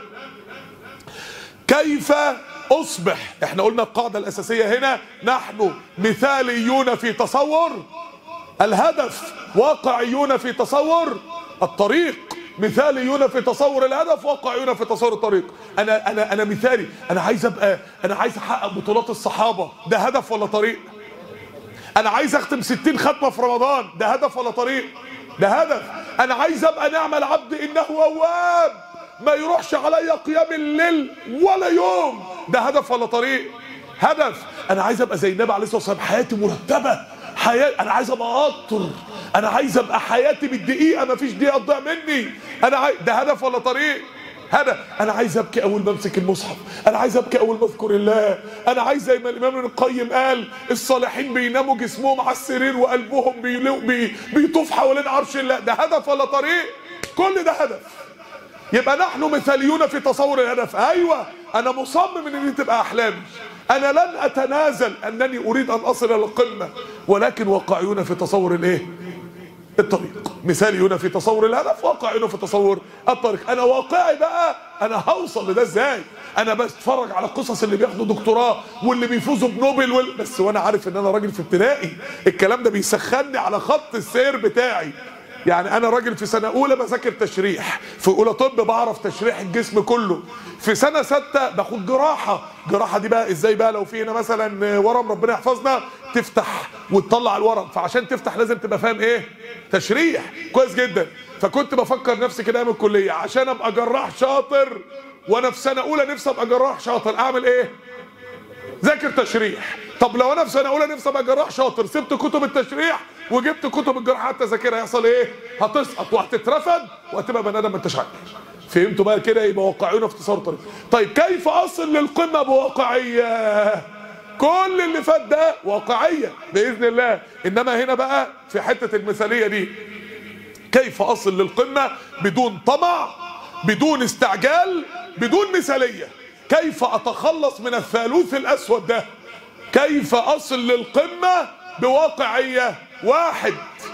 كيف اصبح احنا قلنا القاعده الاساسيه هنا نحن مثاليون في تصور الهدف واقعيون في تصور الطريق مثاليون في تصور الهدف واقعيون في تصور الطريق انا انا انا مثالي انا عايز ابقى انا عايز احقق بطولات الصحابه ده هدف ولا طريق انا عايز اختم 60 ختمه في رمضان ده هدف ولا طريق ده هدف انا عايز ابقى نعم العبد انه اواب ما يروحش عليا قيام الليل ولا يوم ده هدف ولا طريق هدف انا عايز ابقى زي النبي عليه الصلاه والسلام حياتي مرتبه حياه انا عايز ابقى قطر انا عايز ابقى حياتي بالدقيقه ما فيش دقيقه تضيع مني انا عايز ده هدف ولا طريق هذا انا عايز ابكي اول ما امسك المصحف انا عايز ابكي اول ما اذكر الله انا عايز زي ما الامام ابن القيم قال الصالحين بيناموا جسمهم على السرير وقلبهم بيلو بي بيطوف حوالين عرش الله ده هدف ولا طريق كل ده هدف يبقى نحن مثاليون في تصور الهدف ايوه انا مصمم ان دي تبقى احلامي انا لن اتنازل انني اريد ان اصل الى القمه ولكن واقعيون في تصور الايه الطريق مثاليون في تصور الهدف واقعيون في تصور الطريق انا واقعي بقى انا هوصل لده ازاي انا بتفرج على القصص اللي بياخدوا دكتوراه واللي بيفوزوا بنوبل وال... بس وانا عارف ان انا راجل في ابتدائي الكلام ده بيسخني على خط السير بتاعي يعني انا راجل في سنه اولى بذاكر تشريح في اولى طب بعرف تشريح الجسم كله في سنه سته باخد جراحه جراحه دي بقى ازاي بقى لو في هنا مثلا ورم ربنا يحفظنا تفتح وتطلع الورم فعشان تفتح لازم تبقى فاهم ايه تشريح كويس جدا فكنت بفكر نفسي كده من الكليه عشان ابقى جراح شاطر وانا في سنه اولى نفسي ابقى جراح شاطر اعمل ايه ذاكر تشريح طب لو انا في سنه اولى نفسي ابقى جراح شاطر سبت كتب التشريح وجبت كتب الجراحات تذاكرها يحصل ايه هتسقط وهتترفد وهتبقى بني ادم ما انتش عارف فهمتوا بقى كده يبقى واقعيون في تصور طريق طيب كيف اصل للقمه بواقعيه كل اللي فات ده واقعيه باذن الله انما هنا بقى في حته المثاليه دي كيف اصل للقمه بدون طمع بدون استعجال بدون مثاليه كيف اتخلص من الثالوث الاسود ده كيف اصل للقمه بواقعيه واحد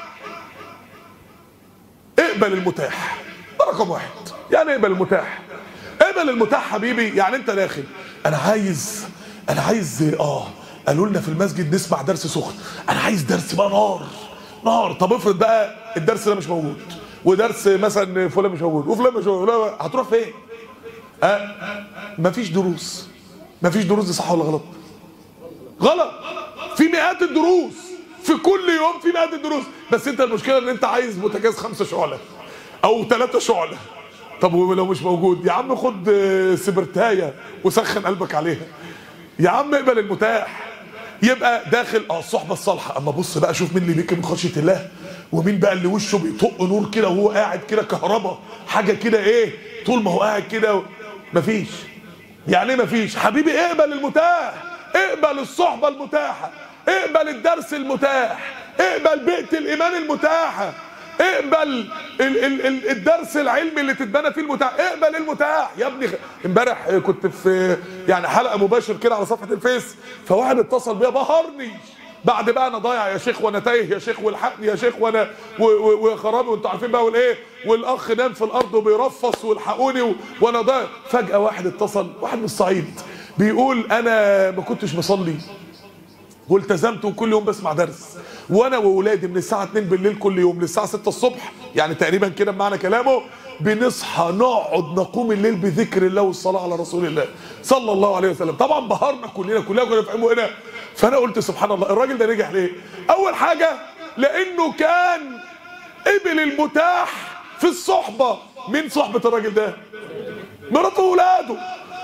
اقبل المتاح ده رقم واحد يعني اقبل المتاح اقبل المتاح حبيبي يعني انت داخل انا عايز انا عايز اه قالوا لنا في المسجد نسمع درس سخن انا عايز درس بقى نار نار طب افرض بقى الدرس ده مش موجود ودرس مثلا فلان مش موجود وفلان مش موجود لا هتروح فين أه مفيش دروس مفيش دروس دي صح ولا غلط غلط في مئات الدروس في كل يوم في مئات الدروس بس انت المشكله ان انت عايز بوتاجاز خمسة شعله او ثلاثة شعله طب ولو مش موجود يا عم خد سبرتايه وسخن قلبك عليها يا عم اقبل المتاح يبقى داخل اه الصحبه الصالحه اما بص بقى شوف مين اللي بيكي من خشيه الله ومين بقى اللي وشه بيطق نور كده وهو قاعد كده كهربا حاجه كده ايه طول ما هو قاعد كده مفيش يعني ايه مفيش حبيبي اقبل المتاح اقبل الصحبه المتاحه اقبل الدرس المتاح اقبل بيئه الايمان المتاحه اقبل ال ال ال الدرس العلمي اللي تتبنى فيه المتاح اقبل المتاح يا ابني امبارح كنت في يعني حلقه مباشر كده على صفحه الفيس فواحد اتصل بيا بهرني بعد بقى انا ضايع يا شيخ وانا تايه يا شيخ والحقني يا شيخ وانا وخرابي وانتوا عارفين بقى والايه والاخ نام في الارض وبيرفص والحقوني وانا ضايع فجاه واحد اتصل واحد من الصعيد بيقول انا ما كنتش مصلي والتزمت وكل يوم بسمع درس وانا واولادي من الساعه 2 بالليل كل يوم للساعه 6 الصبح يعني تقريبا كده بمعنى كلامه بنصحى نقعد نقوم الليل بذكر الله والصلاه على رسول الله صلى الله عليه وسلم طبعا بهرنا كلنا كلنا كنا فاهمين هنا فانا قلت سبحان الله الراجل ده نجح ليه اول حاجه لانه كان قبل المتاح في الصحبه مين صحبه الراجل ده مراته واولاده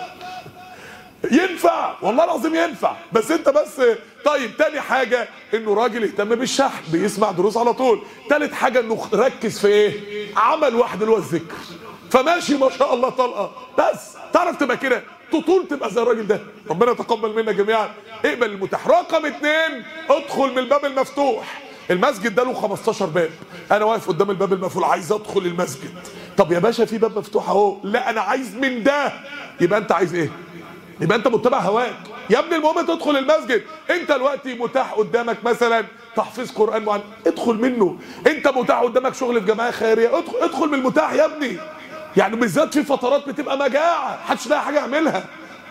ينفع والله العظيم ينفع بس انت بس طيب تاني حاجة انه راجل اهتم بالشحن بيسمع دروس على طول تالت حاجة انه ركز في ايه عمل واحد اللي هو الذكر فماشي ما شاء الله طلقة بس تعرف تبقى كده تطول تبقى زي الراجل ده ربنا يتقبل منا جميعا اقبل المتاح رقم اتنين ادخل من الباب المفتوح المسجد ده له 15 باب انا واقف قدام الباب المقفول عايز ادخل المسجد طب يا باشا في باب مفتوح اهو لا انا عايز من ده يبقى انت عايز ايه يبقى انت متبع هواك يا ابني المهم تدخل المسجد انت دلوقتي متاح قدامك مثلا تحفيظ قران معين ادخل منه انت متاح قدامك شغل في جمعيه خيريه ادخل ادخل من المتاح يا ابني يعني بالذات في فترات بتبقى مجاعه محدش لاقي حاجه يعملها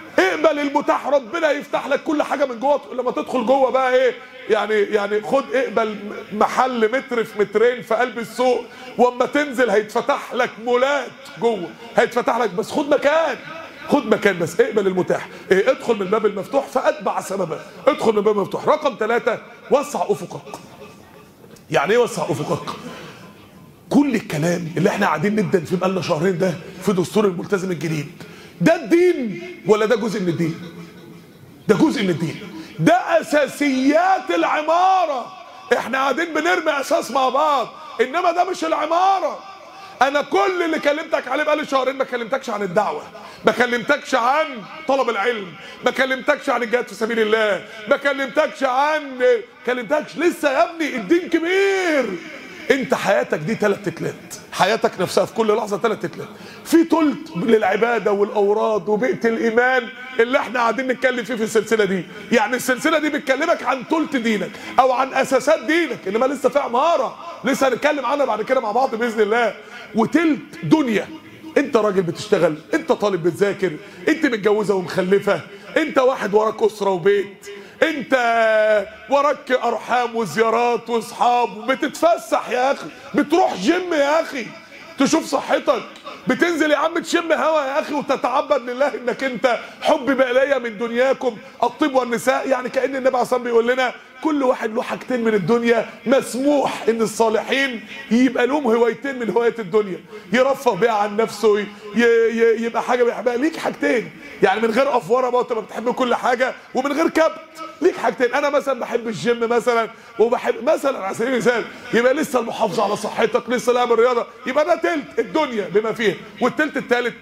اقبل المتاح ربنا يفتح لك كل حاجه من جوه لما تدخل جوه بقى ايه يعني يعني خد اقبل محل متر في مترين في قلب السوق واما تنزل هيتفتح لك مولات جوه هيتفتح لك بس خد مكان خد مكان بس اقبل المتاح إيه ادخل من الباب المفتوح فاتبع سببا ادخل من الباب المفتوح رقم ثلاثة وسع افقك يعني ايه وسع افقك كل الكلام اللي احنا قاعدين ندن فيه بقالنا شهرين ده في دستور الملتزم الجديد ده الدين ولا ده جزء من الدين ده جزء من الدين ده اساسيات العماره احنا قاعدين بنرمي اساس مع بعض انما ده مش العماره انا كل اللي كلمتك عليه بقالي شهرين ما كلمتكش عن الدعوه ما كلمتكش عن طلب العلم ما كلمتكش عن الجهاد في سبيل الله ما كلمتكش عن كلمتكش لسه يا ابني الدين كبير انت حياتك دي ثلاث تتلات حياتك نفسها في كل لحظه ثلاث تتلات في تلت للعباده والاوراد وبيئه الايمان اللي احنا قاعدين نتكلم فيه في السلسله دي يعني السلسله دي بتكلمك عن تلت دينك او عن اساسات دينك انما لسه في عماره لسه هنتكلم عنها بعد كده مع بعض باذن الله وتلت دنيا انت راجل بتشتغل انت طالب بتذاكر انت متجوزه ومخلفه انت واحد وراك اسره وبيت انت وراك ارحام وزيارات واصحاب بتتفسح يا اخي بتروح جيم يا اخي تشوف صحتك بتنزل يا عم تشم هوا يا اخي وتتعبد لله انك انت حب الي من دنياكم الطيب والنساء يعني كان النبي عليه الصلاه والسلام بيقول لنا كل واحد له حاجتين من الدنيا مسموح ان الصالحين يبقى لهم هوايتين من هوايات الدنيا يرفه بيها عن نفسه ي- ي- يبقى حاجه بيحبها ليك حاجتين يعني من غير افوره بقى وتبقى بتحب كل حاجه ومن غير كبت ليك حاجتين انا مثلا بحب الجيم مثلا وبحب مثلا على سبيل المثال يبقى لسه المحافظه على صحتك لسه لعب الرياضه يبقى ده تلت الدنيا بما فيها والتلت التالت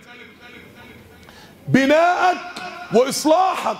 بناءك واصلاحك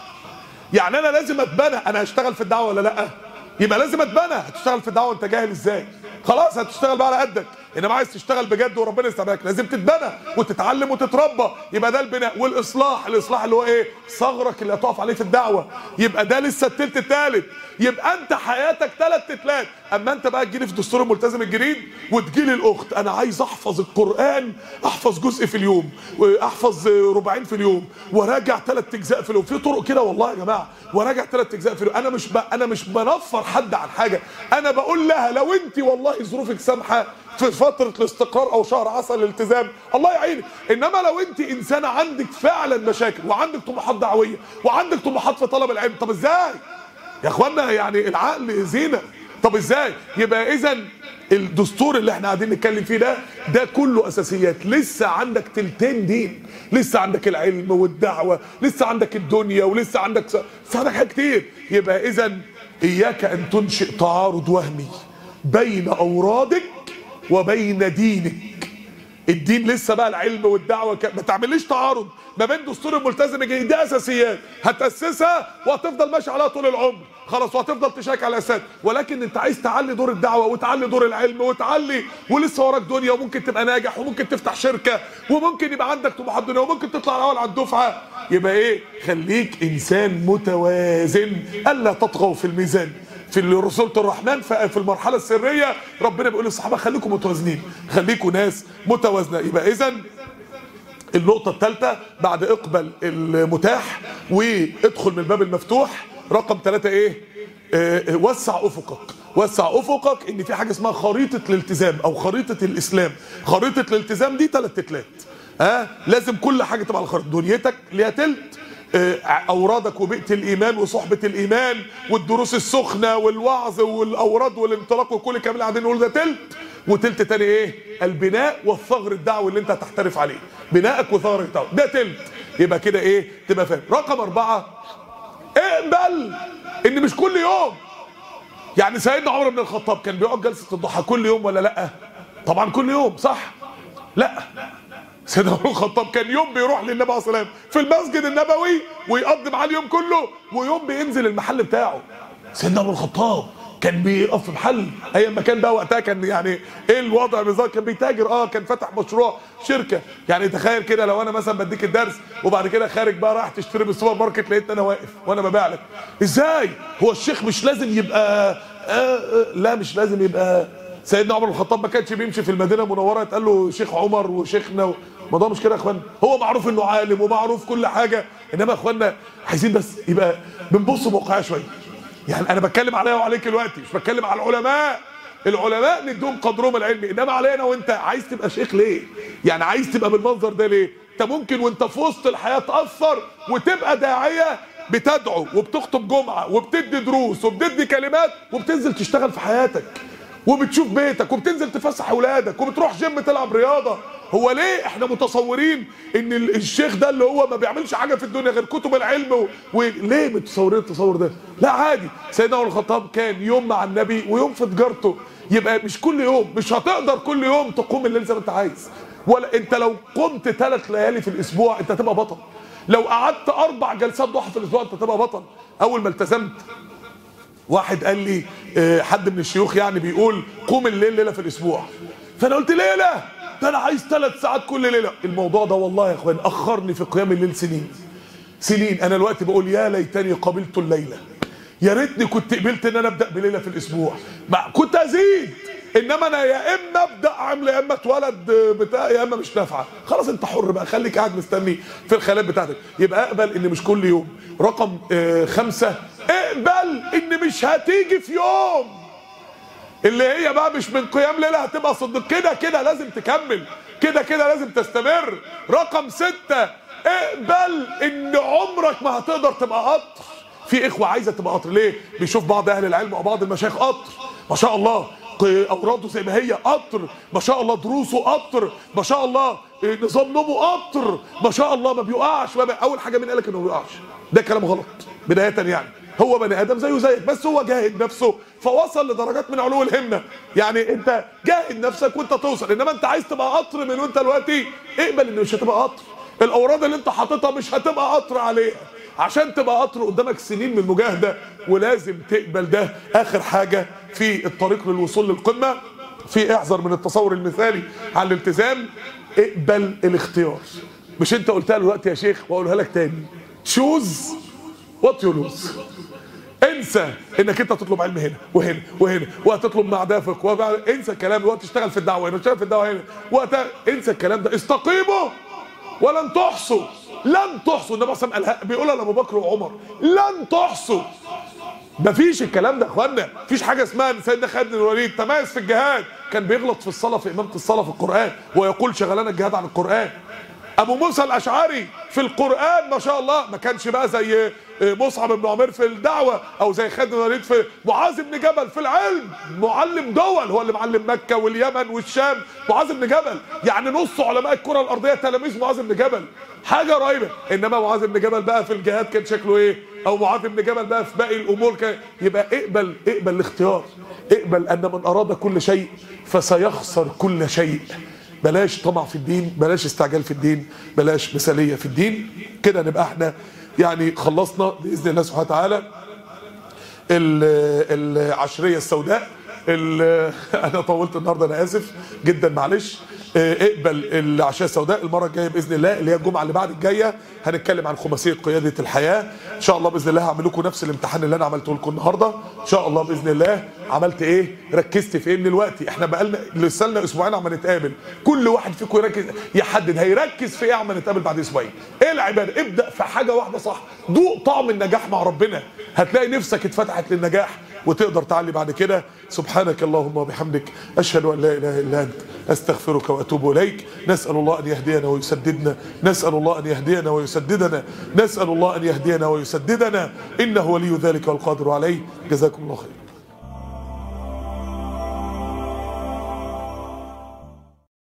يعني انا لازم اتبنى انا هشتغل في الدعوه ولا لا يبقى لازم اتبنى هتشتغل في الدعوه انت جاهل ازاي خلاص هتشتغل بقى على قدك انما عايز تشتغل بجد وربنا يستبعك لازم تتبنى وتتعلم وتتربى يبقى ده البناء والاصلاح الاصلاح اللي هو ايه ثغرك اللي هتقف عليه في الدعوه يبقى ده لسه التلت التالت يبقى انت حياتك ثلاث تتلات اما انت بقى تجيلي في دستور الملتزم الجديد وتجيلي الاخت انا عايز احفظ القران احفظ جزء في اليوم واحفظ ربعين في اليوم وراجع ثلاث اجزاء في اليوم في طرق كده والله يا جماعه وراجع ثلاث اجزاء في اليوم انا مش ب... انا مش بنفر حد عن حاجه انا بقول لها لو انت والله ظروفك سامحه في فترة الاستقرار او شهر عسل الالتزام الله يعينك انما لو انت انسانة عندك فعلا مشاكل وعندك طموحات دعوية وعندك طموحات في طلب العلم طب ازاي يا اخوانا يعني العقل زينة طب ازاي يبقى اذا الدستور اللي احنا قاعدين نتكلم فيه ده ده كله اساسيات لسه عندك تلتين دين لسه عندك العلم والدعوه لسه عندك الدنيا ولسه عندك لسه عندك حاجات كتير يبقى اذا اياك ان تنشئ تعارض وهمي بين اورادك وبين دينك الدين لسه بقى العلم والدعوه ك... ما تعمليش تعارض ما بين دستور الملتزم الجديد دي اساسيات هتاسسها وهتفضل ماشي عليها طول العمر خلاص وهتفضل تشارك على الاساس ولكن انت عايز تعلي دور الدعوه وتعلي دور العلم وتعلي ولسه وراك دنيا وممكن تبقى ناجح وممكن تفتح شركه وممكن يبقى عندك طموحات دنيا وممكن تطلع الاول على الدفعه يبقى ايه خليك انسان متوازن الا تطغوا في الميزان في رسولة الرحمن في المرحلة السرية ربنا بيقول للصحابة خليكم متوازنين خليكم ناس متوازنة يبقى إذا النقطة الثالثة بعد اقبل المتاح وادخل من الباب المفتوح رقم ثلاثة ايه؟ آه وسع افقك وسع افقك ان في حاجة اسمها خريطة الالتزام او خريطة الاسلام خريطة الالتزام دي ثلاث تتلات ها آه لازم كل حاجة تبقى على الخريطة دنيتك ليها تلت اورادك وبيئه الايمان وصحبه الايمان والدروس السخنه والوعظ والاوراد والانطلاق وكل الكلام اللي قاعدين نقول ده تلت وتلت تاني ايه البناء والثغر الدعوي اللي انت هتحترف عليه بنائك وثغر الدعوي ده تلت يبقى كده ايه تبقى فاهم رقم اربعة اقبل ان مش كل يوم يعني سيدنا عمر بن الخطاب كان بيقعد جلسه الضحى كل يوم ولا لا طبعا كل يوم صح لا سيدنا عمر الخطاب كان يوم بيروح للنبي عليه الصلاه والسلام في المسجد النبوي ويقضي معاه اليوم كله ويوم بينزل المحل بتاعه سيدنا عمر الخطاب كان بيقف في محل ايام ما كان بقى وقتها كان يعني ايه الوضع بالظبط كان بيتاجر اه كان فاتح مشروع شركه يعني تخيل كده لو انا مثلا بديك الدرس وبعد كده خارج بقى رايح تشتري من السوبر ماركت لقيت انا واقف وانا ببيع لك ازاي هو الشيخ مش لازم يبقى آه آه لا مش لازم يبقى سيدنا عمر الخطاب ما كانش بيمشي في المدينه المنوره يتقال له شيخ عمر وشيخنا الموضوع مش كده يا اخوان هو معروف انه عالم ومعروف كل حاجه انما يا اخوانا عايزين بس يبقى بنبص موقعيه شويه يعني انا بتكلم عليا وعليك دلوقتي مش بتكلم على العلماء العلماء نديهم قدرهم العلمي انما علينا وانت عايز تبقى شيخ ليه يعني عايز تبقى بالمنظر ده ليه انت ممكن وانت في وسط الحياه تاثر وتبقى داعيه بتدعو وبتخطب جمعه وبتدي دروس وبتدي كلمات وبتنزل تشتغل في حياتك وبتشوف بيتك وبتنزل تفسح اولادك وبتروح جيم تلعب رياضه هو ليه احنا متصورين ان ال- الشيخ ده اللي هو ما بيعملش حاجه في الدنيا غير كتب العلم و... وليه متصورين التصور ده لا عادي سيدنا عمر الخطاب كان يوم مع النبي ويوم في تجارته يبقى مش كل يوم مش هتقدر كل يوم تقوم الليل زي ما انت عايز ولا انت لو قمت ثلاث ليالي في الاسبوع انت هتبقى بطل لو قعدت اربع جلسات ضحى في الاسبوع انت هتبقى بطل اول ما التزمت واحد قال لي آه، حد من الشيوخ يعني بيقول قوم الليل ليله في الاسبوع فانا قلت ليله ده انا عايز ثلاث ساعات كل ليله الموضوع ده والله يا اخوان اخرني في قيام الليل سنين سنين انا دلوقتي بقول يا ليتني قبلت الليله يا ريتني كنت قبلت ان انا ابدا بليله في الاسبوع ما كنت ازيد انما انا يا اما ابدا عامل يا اما اتولد بتاع يا اما مش نافعه خلاص انت حر بقى خليك قاعد مستني في الخيالات بتاعتك يبقى اقبل ان مش كل يوم رقم آه، خمسة اقبل ان مش هتيجي في يوم اللي هي بقى مش من قيام ليله هتبقى صدق كده كده لازم تكمل كده كده لازم تستمر رقم ستة اقبل ان عمرك ما هتقدر تبقى قطر في اخوه عايزه تبقى قطر ليه بيشوف بعض اهل العلم او بعض المشايخ قطر ما شاء الله ق- اوراده زي ما هي قطر ما شاء الله دروسه قطر ما شاء الله إيه، نظام نومه قطر ما شاء الله ما بيقعش ما بي... اول حاجه مين قالك انه ما بيقعش ده كلام غلط بدايه يعني هو بني ادم زيه زيك بس هو جاهد نفسه فوصل لدرجات من علو الهمه يعني انت جاهد نفسك وانت توصل انما انت عايز تبقى قطر من وانت دلوقتي اقبل ان مش هتبقى قطر الاوراد اللي انت حاططها مش هتبقى قطر عليها عشان تبقى قطر قدامك سنين من المجاهده ولازم تقبل ده اخر حاجه في الطريق للوصول للقمه في احذر من التصور المثالي على الالتزام اقبل الاختيار مش انت قلتها دلوقتي يا شيخ واقولها لك تاني تشوز وات يو لوز انسى انك انت تطلب علم هنا وهنا وهنا وهتطلب مع دافق وبعد انسى الكلام ده وتشتغل في الدعوه هنا وتشتغل في الدعوه هنا وهت... انسى الكلام ده استقيموا ولن تحصوا لن تحصوا النبي صلى الله عليه وسلم بيقولها لابو بكر وعمر لن تحصوا مفيش الكلام ده يا اخوانا مفيش حاجه اسمها ان سيدنا خالد بن الوليد تميز في الجهاد كان بيغلط في الصلاه في امامه الصلاه في القران ويقول شغلنا الجهاد عن القران ابو موسى الاشعري في القران ما شاء الله ما كانش بقى زي مصعب بن عمير في الدعوه او زي خالد بن الوليد في معاذ بن جبل في العلم معلم دول هو اللي معلم مكه واليمن والشام معاذ بن جبل يعني نص علماء الكره الارضيه تلاميذ معاذ بن جبل حاجه رهيبه انما معاذ بن جبل بقى في الجهاد كان شكله ايه او معاذ بن جبل بقى في باقي الامور كان يبقى اقبل اقبل الاختيار اقبل ان من اراد كل شيء فسيخسر كل شيء بلاش طمع في الدين بلاش استعجال في الدين بلاش مثاليه في الدين كده نبقى احنا يعني خلصنا باذن الله سبحانه وتعالى ال- العشريه السوداء ال- انا طولت النهارده انا اسف جدا معلش اه، اقبل العشيه السوداء المره الجايه باذن الله اللي هي الجمعه اللي بعد الجايه هنتكلم عن خماسيه قياده الحياه ان شاء الله باذن الله هعمل لكم نفس الامتحان اللي انا عملته لكم النهارده ان شاء الله باذن الله عملت ايه ركزت في ايه من الوقت احنا بقالنا لسه لنا اسبوعين عم نتقابل كل واحد فيكم يركز يحدد هيركز في ايه عم نتقابل بعد اسبوعين ايه العباده ابدا في حاجه واحده صح دوق طعم النجاح مع ربنا هتلاقي نفسك اتفتحت للنجاح وتقدر تعلي بعد كده سبحانك اللهم وبحمدك اشهد ان لا اله الا انت استغفرك واتوب اليك نسال الله ان يهدينا ويسددنا نسال الله ان يهدينا ويسددنا نسال الله ان يهدينا ويسددنا انه ولي ذلك والقادر عليه جزاكم الله خير